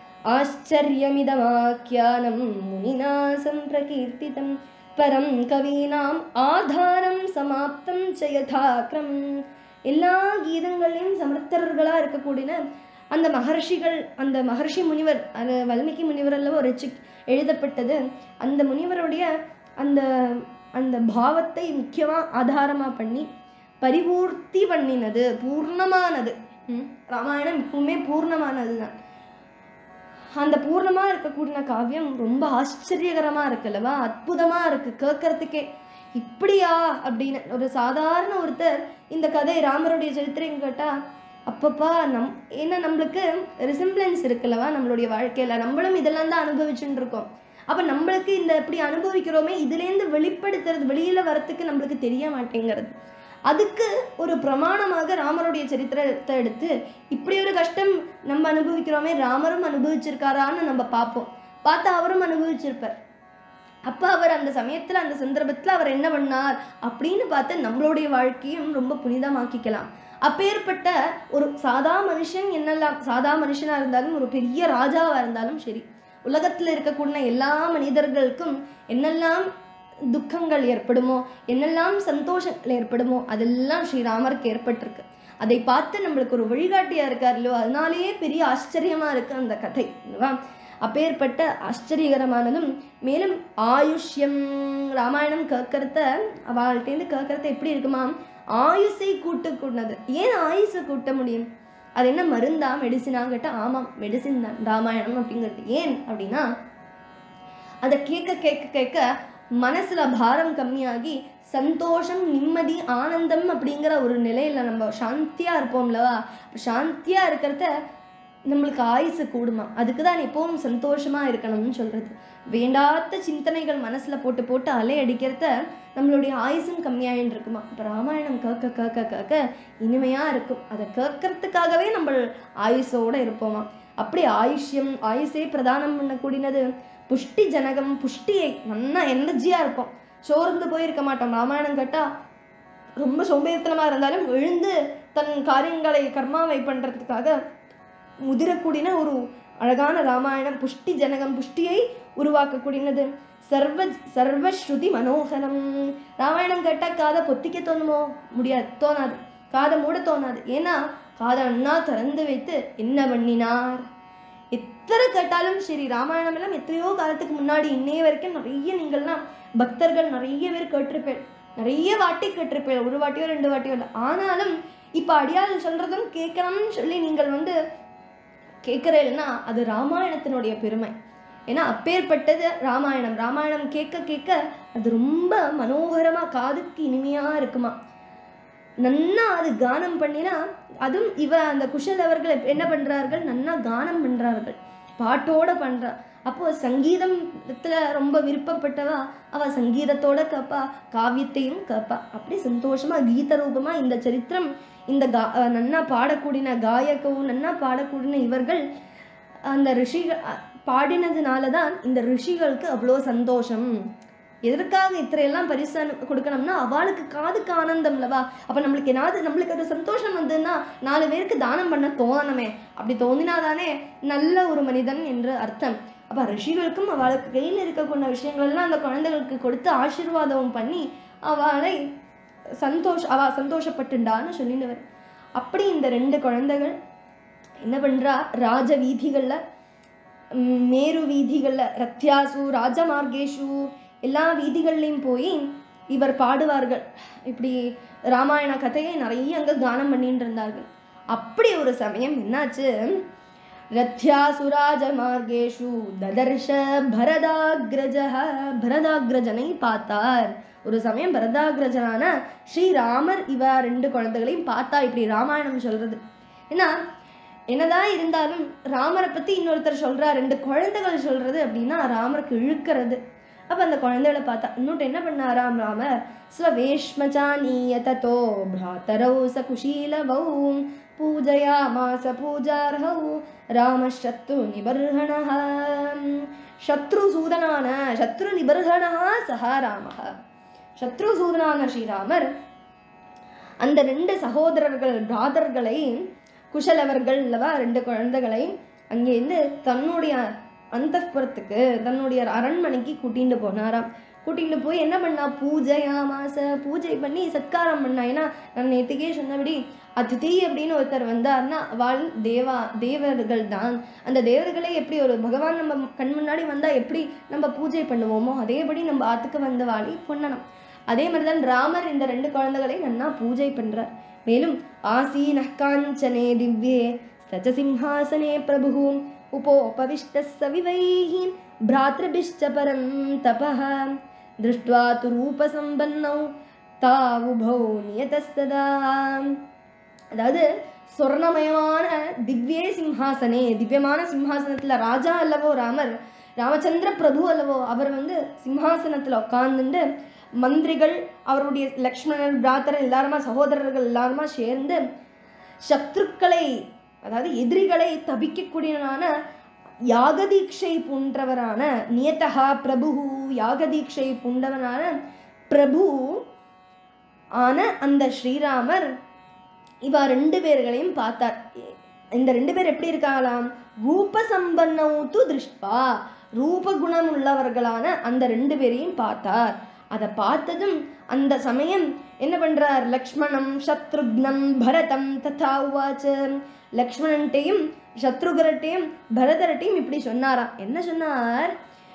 ஆச்சரியமிதமாக்கியானம் முனிநாசம் பிரகீர்த்திதம் பரம் கவீனாம் ஆதாரம் சமாப்தம் ச யதாக்ரம் எல்லா கீதங்களையும் சமர்த்தர்களா இருக்கக்கூடிய அந்த மகர்ஷிகள் அந்த மகர்ஷி முனிவர் அந்த வால்மீகி முனிவர் அல்லவோ ரிச்சி எழுதப்பட்டது அந்த முனிவருடைய அந்த அந்த பாவத்தை முக்கியமா ஆதாரமா பண்ணி பரிபூர்த்தி பண்ணினது பூர்ணமானது ம், ராமாயணம் எப்பவுமே பூர்ணமானது தான் அந்த பூர்ணமா இருக்கக்கூடிய காவியம் ரொம்ப ஆச்சரியகரமா இருக்குல்லவா அற்புதமா இருக்கு கேட்கறதுக்கே இப்படியா அப்படின்னு ஒரு சாதாரண ஒருத்தர் இந்த கதை ராமருடைய சரித்திரம் கேட்டா அப்பப்பா நம் ஏன்னா நம்மளுக்கு ரிசம்பிளன்ஸ் இருக்குல்லவா நம்மளுடைய வாழ்க்கையில நம்மளும் இதெல்லாம் தான் அனுபவிச்சுட்டு இருக்கோம் அப்ப நம்மளுக்கு இந்த இப்படி அனுபவிக்கிறோமே இதுலேருந்து வெளிப்படுத்துறது வெளியில வரத்துக்கு நம்மளுக்கு தெரிய மாட்டேங்கிறது அதுக்கு ஒரு பிரமாணமாக ராமருடைய சரித்திரத்தை எடுத்து இப்படி ஒரு கஷ்டம் நம்ம அனுபவிக்கிறோமே ராமரும் அனுபவிச்சிருக்காரான்னு நம்ம பார்ப்போம் பார்த்தா அவரும் அனுபவிச்சிருப்பார் அப்ப அவர் அந்த சமயத்துல அந்த சந்தர்ப்பத்துல அவர் என்ன பண்ணார் அப்படின்னு பார்த்து நம்மளுடைய வாழ்க்கையும் ரொம்ப புனிதமாக்கிக்கலாம் அப்பேற்பட்ட ஒரு சாதா மனுஷன் என்னெல்லாம் சாதா மனுஷனா இருந்தாலும் ஒரு பெரிய ராஜாவா இருந்தாலும் சரி உலகத்துல இருக்கக்கூடிய எல்லா மனிதர்களுக்கும் என்னெல்லாம் துக்கங்கள் ஏற்படுமோ என்னெல்லாம் சந்தோஷங்கள் ஏற்படுமோ அதெல்லாம் ஸ்ரீராமருக்கு ஏற்பட்டிருக்கு அதை பார்த்து நம்மளுக்கு ஒரு வழிகாட்டியா இருக்கார் இல்லையோ அதனாலேயே பெரிய ஆச்சரியமா இருக்கு அந்த கதை இல்லவா அப்பேற்பட்ட ஆச்சரியகரமானதும் மேலும் ஆயுஷ்யம் ராமாயணம் கேட்கறத அவள்கிட்டேருந்து கேட்கறத எப்படி இருக்குமா ஆயுசை கூட்டு கூட்டினது ஏன் ஆயுசை கூட்ட முடியும் அது என்ன மருந்தா மெடிசினா கேட்டா ஆமாம் மெடிசின் தான் ராமாயணம் அப்படிங்கிறது ஏன் அப்படின்னா அதை கேட்க கேட்க கேட்க மனசுல பாரம் கம்மியாகி சந்தோஷம் நிம்மதி ஆனந்தம் அப்படிங்கிற ஒரு நிலையில நம்ம சாந்தியா இருப்போம்லவா அப்ப சாந்தியா இருக்கிறத நம்மளுக்கு ஆயுசு கூடுமா அதுக்கு தான் எப்பவும் சந்தோஷமா இருக்கணும்னு சொல்றது வேண்டாத சிந்தனைகள் மனசுல போட்டு போட்டு அலை அடிக்கிறத நம்மளுடைய ஆயுசும் கம்மியாயின்னு இருக்குமா இப்போ ராமாயணம் கேட்க கேட்க கேட்க இனிமையா இருக்கும் அதை கேட்கறதுக்காகவே நம்ம ஆயுசோட இருப்போமா அப்படி ஆயுஷ்யம் ஆயுசே பிரதானம் பண்ணக்கூடியது புஷ்டி ஜனகம் புஷ்டியை நல்லா எனர்ஜியா இருப்போம் சோர்ந்து போயிருக்க மாட்டோம் ராமாயணம் கேட்டா ரொம்ப சோம்பேறித்தனமா இருந்தாலும் எழுந்து தன் காரியங்களை கர்மாவை பண்றதுக்காக முதிரக்கூடியன ஒரு அழகான ராமாயணம் புஷ்டி ஜனகம் புஷ்டியை உருவாக்கக்கூடியது சர்வ சர்வஸ்ருதி மனோகரம் ராமாயணம் கேட்டா காதை பொத்திக்க தோணுமோ முடியாது தோணாது காதை மூட தோணாது ஏன்னா காதை அண்ணா திறந்து வைத்து என்ன பண்ணினார் எத்தனை கேட்டாலும் சரி ராமாயணம் எல்லாம் எத்தனையோ காலத்துக்கு முன்னாடி இன்னைய வரைக்கும் நிறைய நீங்கள்லாம் பக்தர்கள் நிறைய பேர் கேட்டிருப்பேன் நிறைய வாட்டி கேட்டிருப்பேன் ஒரு வாட்டியோ ரெண்டு வாட்டியோ இல்லை ஆனாலும் இப்போ அடியாள் சொல்றதும் கேட்கணும்னு சொல்லி நீங்கள் வந்து கேட்குறேன்னா அது ராமாயணத்தினுடைய பெருமை ஏன்னா அப்பேற்பட்டது ராமாயணம் ராமாயணம் கேட்க கேட்க அது ரொம்ப மனோகரமா காதுக்கு இனிமையா இருக்குமா நன்னா அது கானம் பண்ணினா அதுவும் இவ அந்த குஷல் அவர்கள் என்ன பண்றார்கள் நன்னா கானம் பண்றார்கள் பாட்டோட பண்றா அப்போ சங்கீதத்துல ரொம்ப விருப்பப்பட்டவா அவ சங்கீதத்தோட கேப்பா காவியத்தையும் கேப்பா அப்படி சந்தோஷமா கீத ரூபமா இந்த சரித்திரம் இந்த கா அஹ் நன்னா பாடக்கூடிய காயகவும் நன்னா பாடக்கூடிய இவர்கள் அந்த ரிஷிகள் அஹ் பாடினதுனால தான் இந்த ரிஷிகளுக்கு அவ்வளோ சந்தோஷம் எதற்காக இத்தனையெல்லாம் பரிசு அனு- கொடுக்கணும்னா அவளுக்கு காதுக்கு ஆனந்தம் இல்லவா அப்ப நம்மளுக்கு ஏதாவது நம்மளுக்கு அது சந்தோஷம் வந்ததுன்னா நாலு பேருக்கு தானம் பண்ண தோணணுமே அப்படி தோணினாதானே நல்ல ஒரு மனிதன் என்று அர்த்தம் அப்ப ரிஷிகளுக்கும் அவளுக்கு கையில் இருக்கக்கூடிய விஷயங்கள் எல்லாம் அந்த குழந்தைகளுக்கு கொடுத்து ஆசீர்வாதம் பண்ணி அவளை சந்தோஷ அவ சந்தோஷப்பட்டுண்டான்னு சொல்லினவர் அப்படி இந்த ரெண்டு குழந்தைகள் என்ன பண்றா ராஜ வீதிகள்ல ம், மேரு வீதிகள்ல ரத்யாசு ராஜமார்கேஷு எல்லா வீதிகள்லையும் போய் இவர் பாடுவார்கள் இப்படி ராமாயண கதையை நிறைய அங்க கானம் பண்ணிட்டு இருந்தார்கள் அப்படி ஒரு சமயம் என்னாச்சு ரத்யாசு ராஜமார்கேஷு ததர்ஷ பரதாகிரஜ பரதாகிரஜனை பார்த்தார் ஒரு சமயம் பரதாகிரஜனான ஸ்ரீராமர் இவ ரெண்டு குழந்தைகளையும் பார்த்தா இப்படி ராமாயணம் சொல்றது ஏன்னா என்னதான் இருந்தாலும் ராமரை பத்தி இன்னொருத்தர் சொல்றா ரெண்டு குழந்தைகள் சொல்றது அப்படின்னா ராமருக்கு இழுக்கிறது அப்ப அந்த குழந்தைகளை பார்த்தா இன்னொட்டு என்ன பண்ணாராம் ராமர் ஸ்வவேஷ்மச்சானீய ததோ பிராத்தரௌ ச குஷீலவௌ பூஜயாமாச பூஜார்ஹௌ ராமசத்ரு நிபர்ஹணः சத்ருசூதனான சத்ரு நிபர்ஹணः சஹ ராமः சத்ருசூதனான ஸ்ரீராமர் அந்த ரெண்டு சகோதரர்கள் பிராதர்களை குஷலவர்கள் அல்லவா ரெண்டு குழந்தைகளை அங்கேருந்து தன்னுடைய அந்தப்புறத்துக்கு தன்னுடைய அரண்மனைக்கு கூட்டிட்டு போனாராம் கூட்டிட்டு போய் என்ன பண்ணா பூஜையாமாச பூஜை பண்ணி சத்காரம் பண்ணா ஏன்னா நான் நேற்றுக்கே சொன்னபடி அதிதி அப்படின்னு ஒருத்தர் வந்தார்னா அவள் தேவா தேவர்கள் தான் அந்த தேவர்களே எப்படி ஒரு பகவான் நம்ம கண் முன்னாடி வந்தா எப்படி நம்ம பூஜை பண்ணுவோமோ அதேபடி நம்ம ஆத்துக்கு வந்த வாளி பண்ணணும் அதே மாதிரிதான் ராமர் இந்த ரெண்டு குழந்தைகளை நன்னா பூஜை பண்றார் மேலும் ஆசீன காஞ்சனே திவ்யே சச்ச சிம்ஹாசனே பிரபு உபோபவிஷ்ட சவிவைः भ्रातृभिश्च परं तपः दृष्ट्वा तु रूपसम्पन्नौ तावुभौ नियतस्तदा அதாவது சொர்ணமயமான திவ்யே சிம்ஹாசனே திவ்யமான சிம்ஹாசனத்துல ராஜா அல்லவோ ராமர் ராமச்சந்திர பிரபு அல்லவோ அவர் வந்து சிம்ஹாசனத்துல உட்கார்ந்துட்டு மந்திரிகள் அவருடைய லக்ஷ்மணன் பிராத்தர் எல்லாருமா சகோதரர்கள் எல்லாருமா சேர்ந்து சத்ருக்களை அதாவது எதிரிகளை தபிக்கக்கூடியவனான யாகதீட்சை பூண்டவரான நியதகா பிரபு யாகதீட்சை பூண்டவனான பிரபு ஆன அந்த ஸ்ரீராமர் இவ ரெண்டு பேர்களையும் பார்த்தார் இந்த ரெண்டு பேர் எப்படி இருக்காங்களாம் ரூப சம்பன்னவுத்து திருஷ்பா ரூபகுணம் உள்ளவர்களான அந்த ரெண்டு பேரையும் பார்த்தார் அதை பார்த்ததும் அந்த சமயம் என்ன பண்றார் லக்ஷ்மணம் சத்ருக்னம் பரதம் ததா உவாச்ச லக்ஷ்மணன்ட்டையும் சத்ருகரட்டையும் பரதரட்டையும் இப்படி சொன்னாராம் என்ன சொன்னார்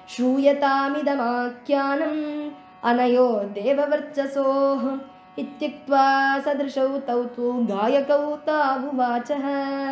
ஸ்ரூயதாமிதமாக்கியானம் அனயோ தேவவர்ச்சசோः इत्युक्त्वा सदृशौ तौ तु गायकौ तावुवाचः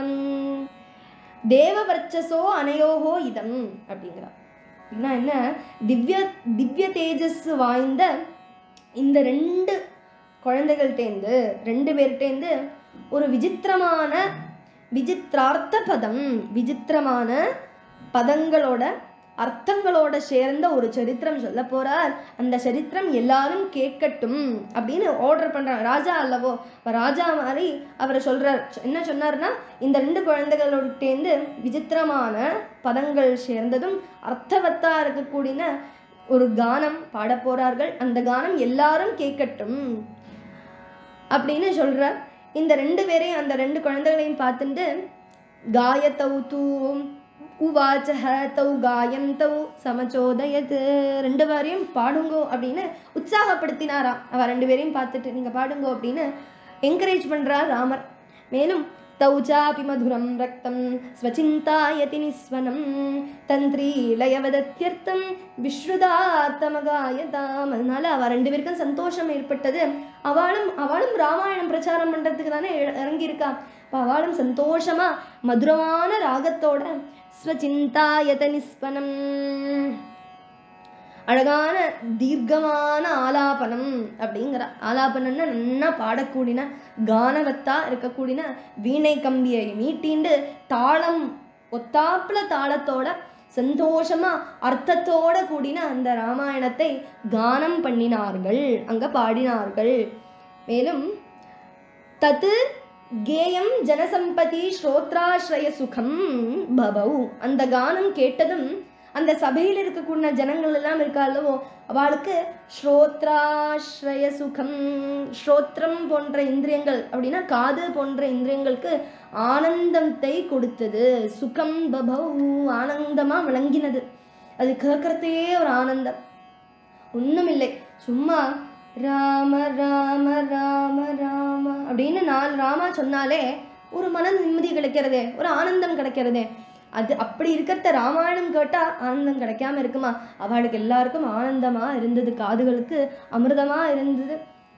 தேவவர்ச்சசோ அனையோகோ இதம் அப்படிங்கிறா அப்படின்னா என்ன திவ்ய திவ்ய தேஜஸ் வாய்ந்த இந்த ரெண்டு குழந்தைகள்டேந்து ரெண்டு பேர்கிட்டேந்து ஒரு விசித்திரமான விசித்திரார்த்த பதம் விசித்திரமான பதங்களோட அர்த்தங்களோட சேர்ந்த ஒரு சரித்திரம் சொல்ல போறார் அந்த சரித்திரம் எல்லாரும் கேட்கட்டும் அப்படின்னு ஆர்டர் பண்றாங்க ராஜா அல்லவோ இப்ப ராஜா மாதிரி அவர் சொல்றார் என்ன சொன்னார்னா இந்த ரெண்டு குழந்தைகளோடேந்து விசித்திரமான பதங்கள் சேர்ந்ததும் அர்த்தவத்தா இருக்கக்கூடிய ஒரு கானம் பாட போறார்கள் அந்த கானம் எல்லாரும் கேட்கட்டும் அப்படின்னு சொல்றார் இந்த ரெண்டு பேரையும் அந்த ரெண்டு குழந்தைகளையும் பார்த்துட்டு காயத்தௌ தூ உவாச்சஹ தௌ காயம் தௌ சமச்சோதயத் ரெண்டு பேரையும் பாடுங்கோ அப்படின்னு உற்சாகப்படுத்தினாராம் அவ ரெண்டு பேரையும் பார்த்துட்டு நீங்க பாடுங்கோ அப்படின்னு என்கரேஜ் பண்றார் ராமர் மேலும் தௌ சாபி மதுரம் ரக்தம் ஸ்வச்சிந்தாயதி நிஸ்வனம் தந்திரி லயவதத்யர்த்தம் விஸ்ருதார்த்தமகாயதாம் அதனால அவ ரெண்டு பேருக்கும் சந்தோஷம் ஏற்பட்டது அவளும் அவளும் ராமாயணம் பிரச்சாரம் பண்றதுக்கு தானே இறங்கியிருக்கா அப்ப அவளும் சந்தோஷமா மதுரமான ராகத்தோட ஸ்வச்சிந்தாயத நிஸ்வனம் அழகான தீர்க்கமான ஆலாபனம் அப்படிங்கிற ஆலாபனம்னா நன்னா பாடக்கூடின கானவத்தா இருக்கக்கூடின வீணை கம்பியை மீட்டிண்டு தாளம் ஒத்தாப்புல தாளத்தோட சந்தோஷமா அர்த்தத்தோட கூடின அந்த ராமாயணத்தை கானம் பண்ணினார்கள் அங்க பாடினார்கள் மேலும் தத்து கேயம் ஜனசம்பதி ஸ்ரோத்ராஸ்ரய சுகம் பபௌ அந்த கானம் கேட்டதும் அந்த சபையில் இருக்கக்கூடிய ஜனங்கள் எல்லாம் இருக்கா அல்லவோ அவளுக்கு ஸ்ரோத்ராஸ்ரய சுகம் ஸ்ரோத்ரம் போன்ற இந்திரியங்கள் அப்படின்னா காது போன்ற இந்திரியங்களுக்கு ஆனந்தத்தை கொடுத்தது சுகம் பபௌ ஆனந்தமா விளங்கினது அது கேட்கறதே ஒரு ஆனந்தம் ஒண்ணுமில்லை சும்மா ராம ராம ராம ராம அப்படின்னு நாலு ராமா சொன்னாலே ஒரு மன நிம்மதி கிடைக்கிறதே ஒரு ஆனந்தம் கிடைக்கிறதே அது அப்படி இருக்கிறத ராமாயணம் கேட்டா ஆனந்தம் கிடைக்காம இருக்குமா அவளுக்கு எல்லாருக்கும் ஆனந்தமா இருந்தது காதுகளுக்கு அமிர்தமா இருந்தது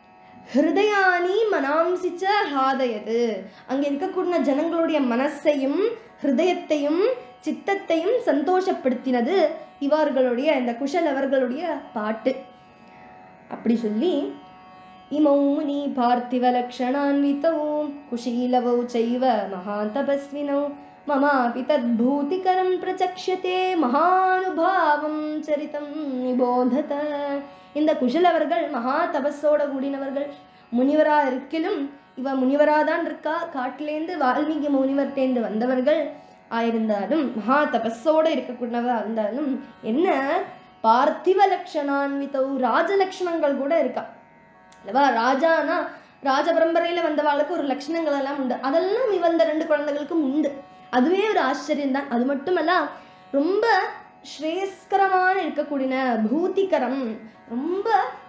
ஹிருதயானி மனாம்சிச்ச ஹாதயது அங்க இருக்கக்கூடிய ஜனங்களுடைய மனசையும் ஹிருதயத்தையும் சித்தத்தையும் சந்தோஷப்படுத்தினது இவர்களுடைய இந்த குஷலவர்களுடைய பாட்டு அப்படி சொல்லி இமௌ முனி பார்த்திவ லக்ஷணான்விதௌ குஷீலவௌ சைவ மகாந்தபஸ்வினௌ மமாபி தத்பூதிகரம் பிரச்சக்ஷதே மகானுபாவம் சரிதம் நிபோதத இந்த குஷலவர்கள் மகா தபஸோட கூடினவர்கள் முனிவரா இருக்கிலும் இவ முனிவரா தான் இருக்கா காட்டிலேந்து வால்மீகி முனிவர்டேந்து வந்தவர்கள் ஆயிருந்தாலும் மகா தபஸோட இருக்கக்கூடியவா இருந்தாலும் என்ன பார்த்திவ லட்சணான்விதௌ ராஜலக்ஷணங்கள் கூட இருக்கா அல்லவா ராஜானா ராஜ பரம்பரையில வந்தவாளுக்கு ஒரு லட்சணங்கள் எல்லாம் உண்டு அதெல்லாம் இவந்த ரெண்டு குழந்தைகளுக்கும் உண்டு அதுவே ஒரு ஆச்சரியம் தான் அது மட்டுமல்ல ரொம்ப ஸ்ரேஸ்கரமான இருக்கக்கூடிய பூதிகரம் ரொம்ப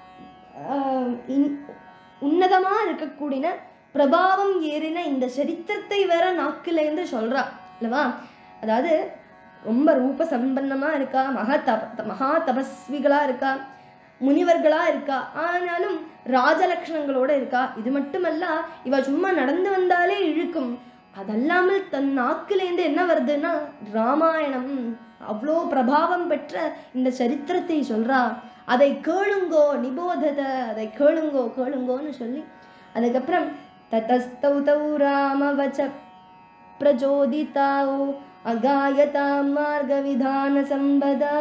ஆஹ், இன்- உன்னதமா இருக்கக்கூடிய பிரபாவம் ஏறின இந்த சரித்திரத்தை வேற நாக்கிலேருந்து சொல்றா அல்லவா அதாவது ரொம்ப ரூப சம்பன்னமா இருக்கா மகா தப மகா தபஸ்விகளா இருக்கா முனிவர்களா இருக்கா ஆனாலும் ராஜலக்ஷணங்களோட இருக்கா இது மட்டுமல்ல இவ சும்மா நடந்து வந்தாலே இழுக்கும் அதல்லாமல் தன் நாக்கிலேந்து என்ன வருதுன்னா ராமாயணம் அவ்வளோ பிரபாவம் பெற்ற இந்த சரித்திரத்தை சொல்றா அதை கேளுங்கோ நிபோதத அதை கேளுங்கோ கேளுங்கோன்னு சொல்லி அதுக்கப்புறம் ததஸ்தௌ தௌ ராமவச்ச प्रचोदिताओ अगायतां मार्गविधानसम्पदा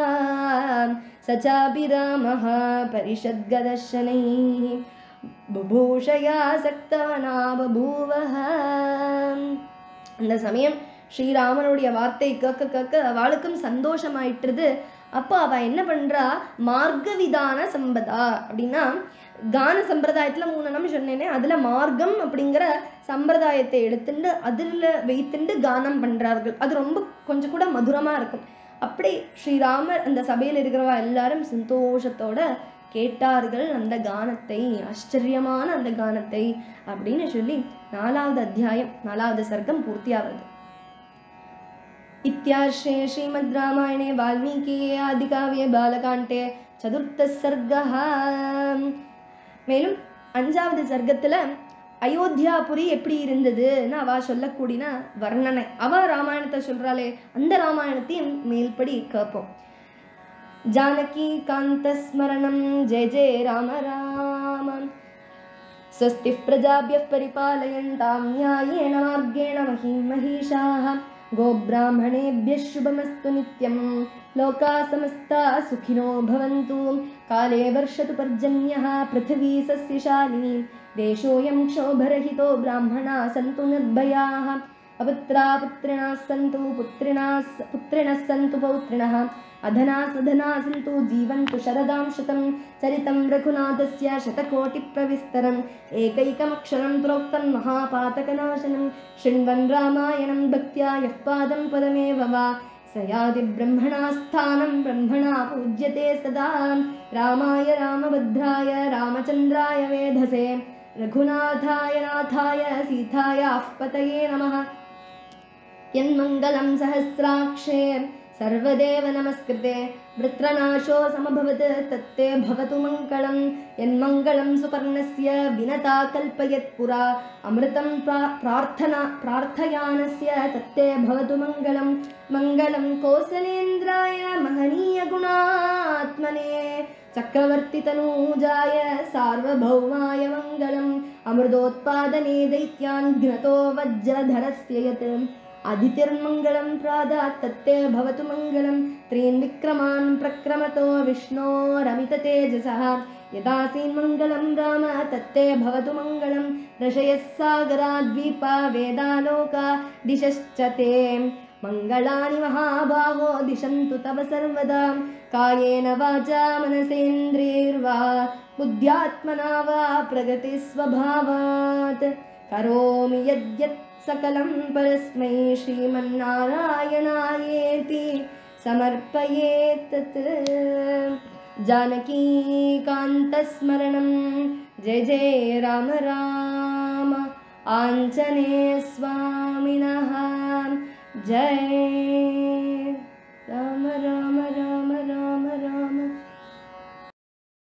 स चापि रामः परिषद्गदर्शनैः बुभूषया सक्तवना बभूवः அந்த சமயம் ஸ்ரீராமனுடைய வார்த்தை கேட்க கேட்க அவளுக்கும் சந்தோஷமாயிட்டுது அப்போ அவ என்ன பண்றா மார்க்க விதான சம்பதா அப்படின்னா கான சம்பிரதாயத்துல மூணு நம்ம சொன்னேனே அதுல மார்க்கம் அப்படிங்கிற சம்பிரதாயத்தை எடுத்துட்டு அதுல வைத்துண்டு கானம் பண்றார்கள் அது ரொம்ப கொஞ்சம் கூட மதுரமா இருக்கும் அப்படி ஸ்ரீராமர் அந்த சபையில் இருக்கிறவா எல்லாரும் சந்தோஷத்தோட கேட்டார்கள் அந்த கானத்தை ஆச்சரியமான அந்த கானத்தை அப்படின்னு சொல்லி நாலாவது அத்தியாயம் நாலாவது சர்க்கம் பூர்த்தியாவது इत्यार्षे श्रीमद् रामायणे वाल्मीकिये आदिकाव्ये बालकाण्डे சதுர்த்த சர்க்கः மேலும் அஞ்சாவது சர்க்கத்துல அயோத்தியாபுரி எப்படி இருந்ததுன்னு அவ சொல்லக்கூடிய வர்ணனை அவ ராமாயணத்தை சொல்றாளே அந்த ராமாயணத்தையும் மேல்படி கேட்போம் ஜானகி காந்த ஸ்மரணம் ஜெய ஜெய ராம ராம स्वस्तिः प्रजाभ्यः परिपालयन्तां न्यायेन मार्गेण महीं महिषाः गोब्राह्मणेभ्यः शुभमस्तु नित्यं लोकाः समस्ताः सुखिनो भवन्तु काले वर्षतु पर्जन्यः पृथिवी सस्यशालिनी देशोऽयं क्षोभरहितो ब्राह्मणाः सन्तु निर्भयाः अपुत्रा पुत्रिणः सन्तु पुत्रिणः पुत्रिणः सन्तु पौत्रिणः अधना सधना सन्तु जीवन्तु शरदां शतं चरितं रघुनाथस्य शतकोटिप्रविस्तरम् एकैकमक्षरं प्रोक्तं महापातकनाशनं शृण्वन् रामायणं भक्त्या यः पादं पदमेव वा स याति ब्रह्मणा स्थानं ब्रह्मणा पूज्यते सदा रामाय रामभद्राय रामचन्द्राय वेधसे रघुनाथाय नाथाय सीतायाः पतये नमः यन्मङ्गलं सहस्राक्षे सर्वदेव नमस्कृते वृत्रनाशो समभवत् तत्ते भवतु मङ्गलं यन्मङ्गलं सुपर्णस्य विनता कल्पयत् पुरा अमृतं प्रा- प्रार्थना प्रार्थयानस्य तत्ते भवतु मङ्गलं मङ्गलं कौसलेन्द्राय महनीयगुणात्मने चक्रवर्तितनूजाय सार्वभौमाय मङ्गलम् अमृतोत्पादने दैत्यान् घ्नतो वज्रधरस्य यत् अदितिर्मङ्गलं प्रादात् तत्ते भवतु मङ्गलं त्रीन् विक्रमान् प्रक्रमतो विष्णोरमिततेजसः यदासीन्मङ्गलं राम तत्ते भवतु मङ्गलं ऋषयः सागराद्वीपा वेदालोका दिशश्च ते मङ्गलानि महाभागो दिशन्तु तव सर्वदा कायेन वाचा मनसेन्द्रियैर्वा बुद्ध्यात्मना वा प्रगतिस्वभावात् करोमि यद्यत् सकलं परस्मै श्रीमन्नारायणायेति समर्पयेत् तत् जानकीकान्तस्मरणं जय जय राम राम आञ्जनेयस्वामिनः जय राम राम राम राम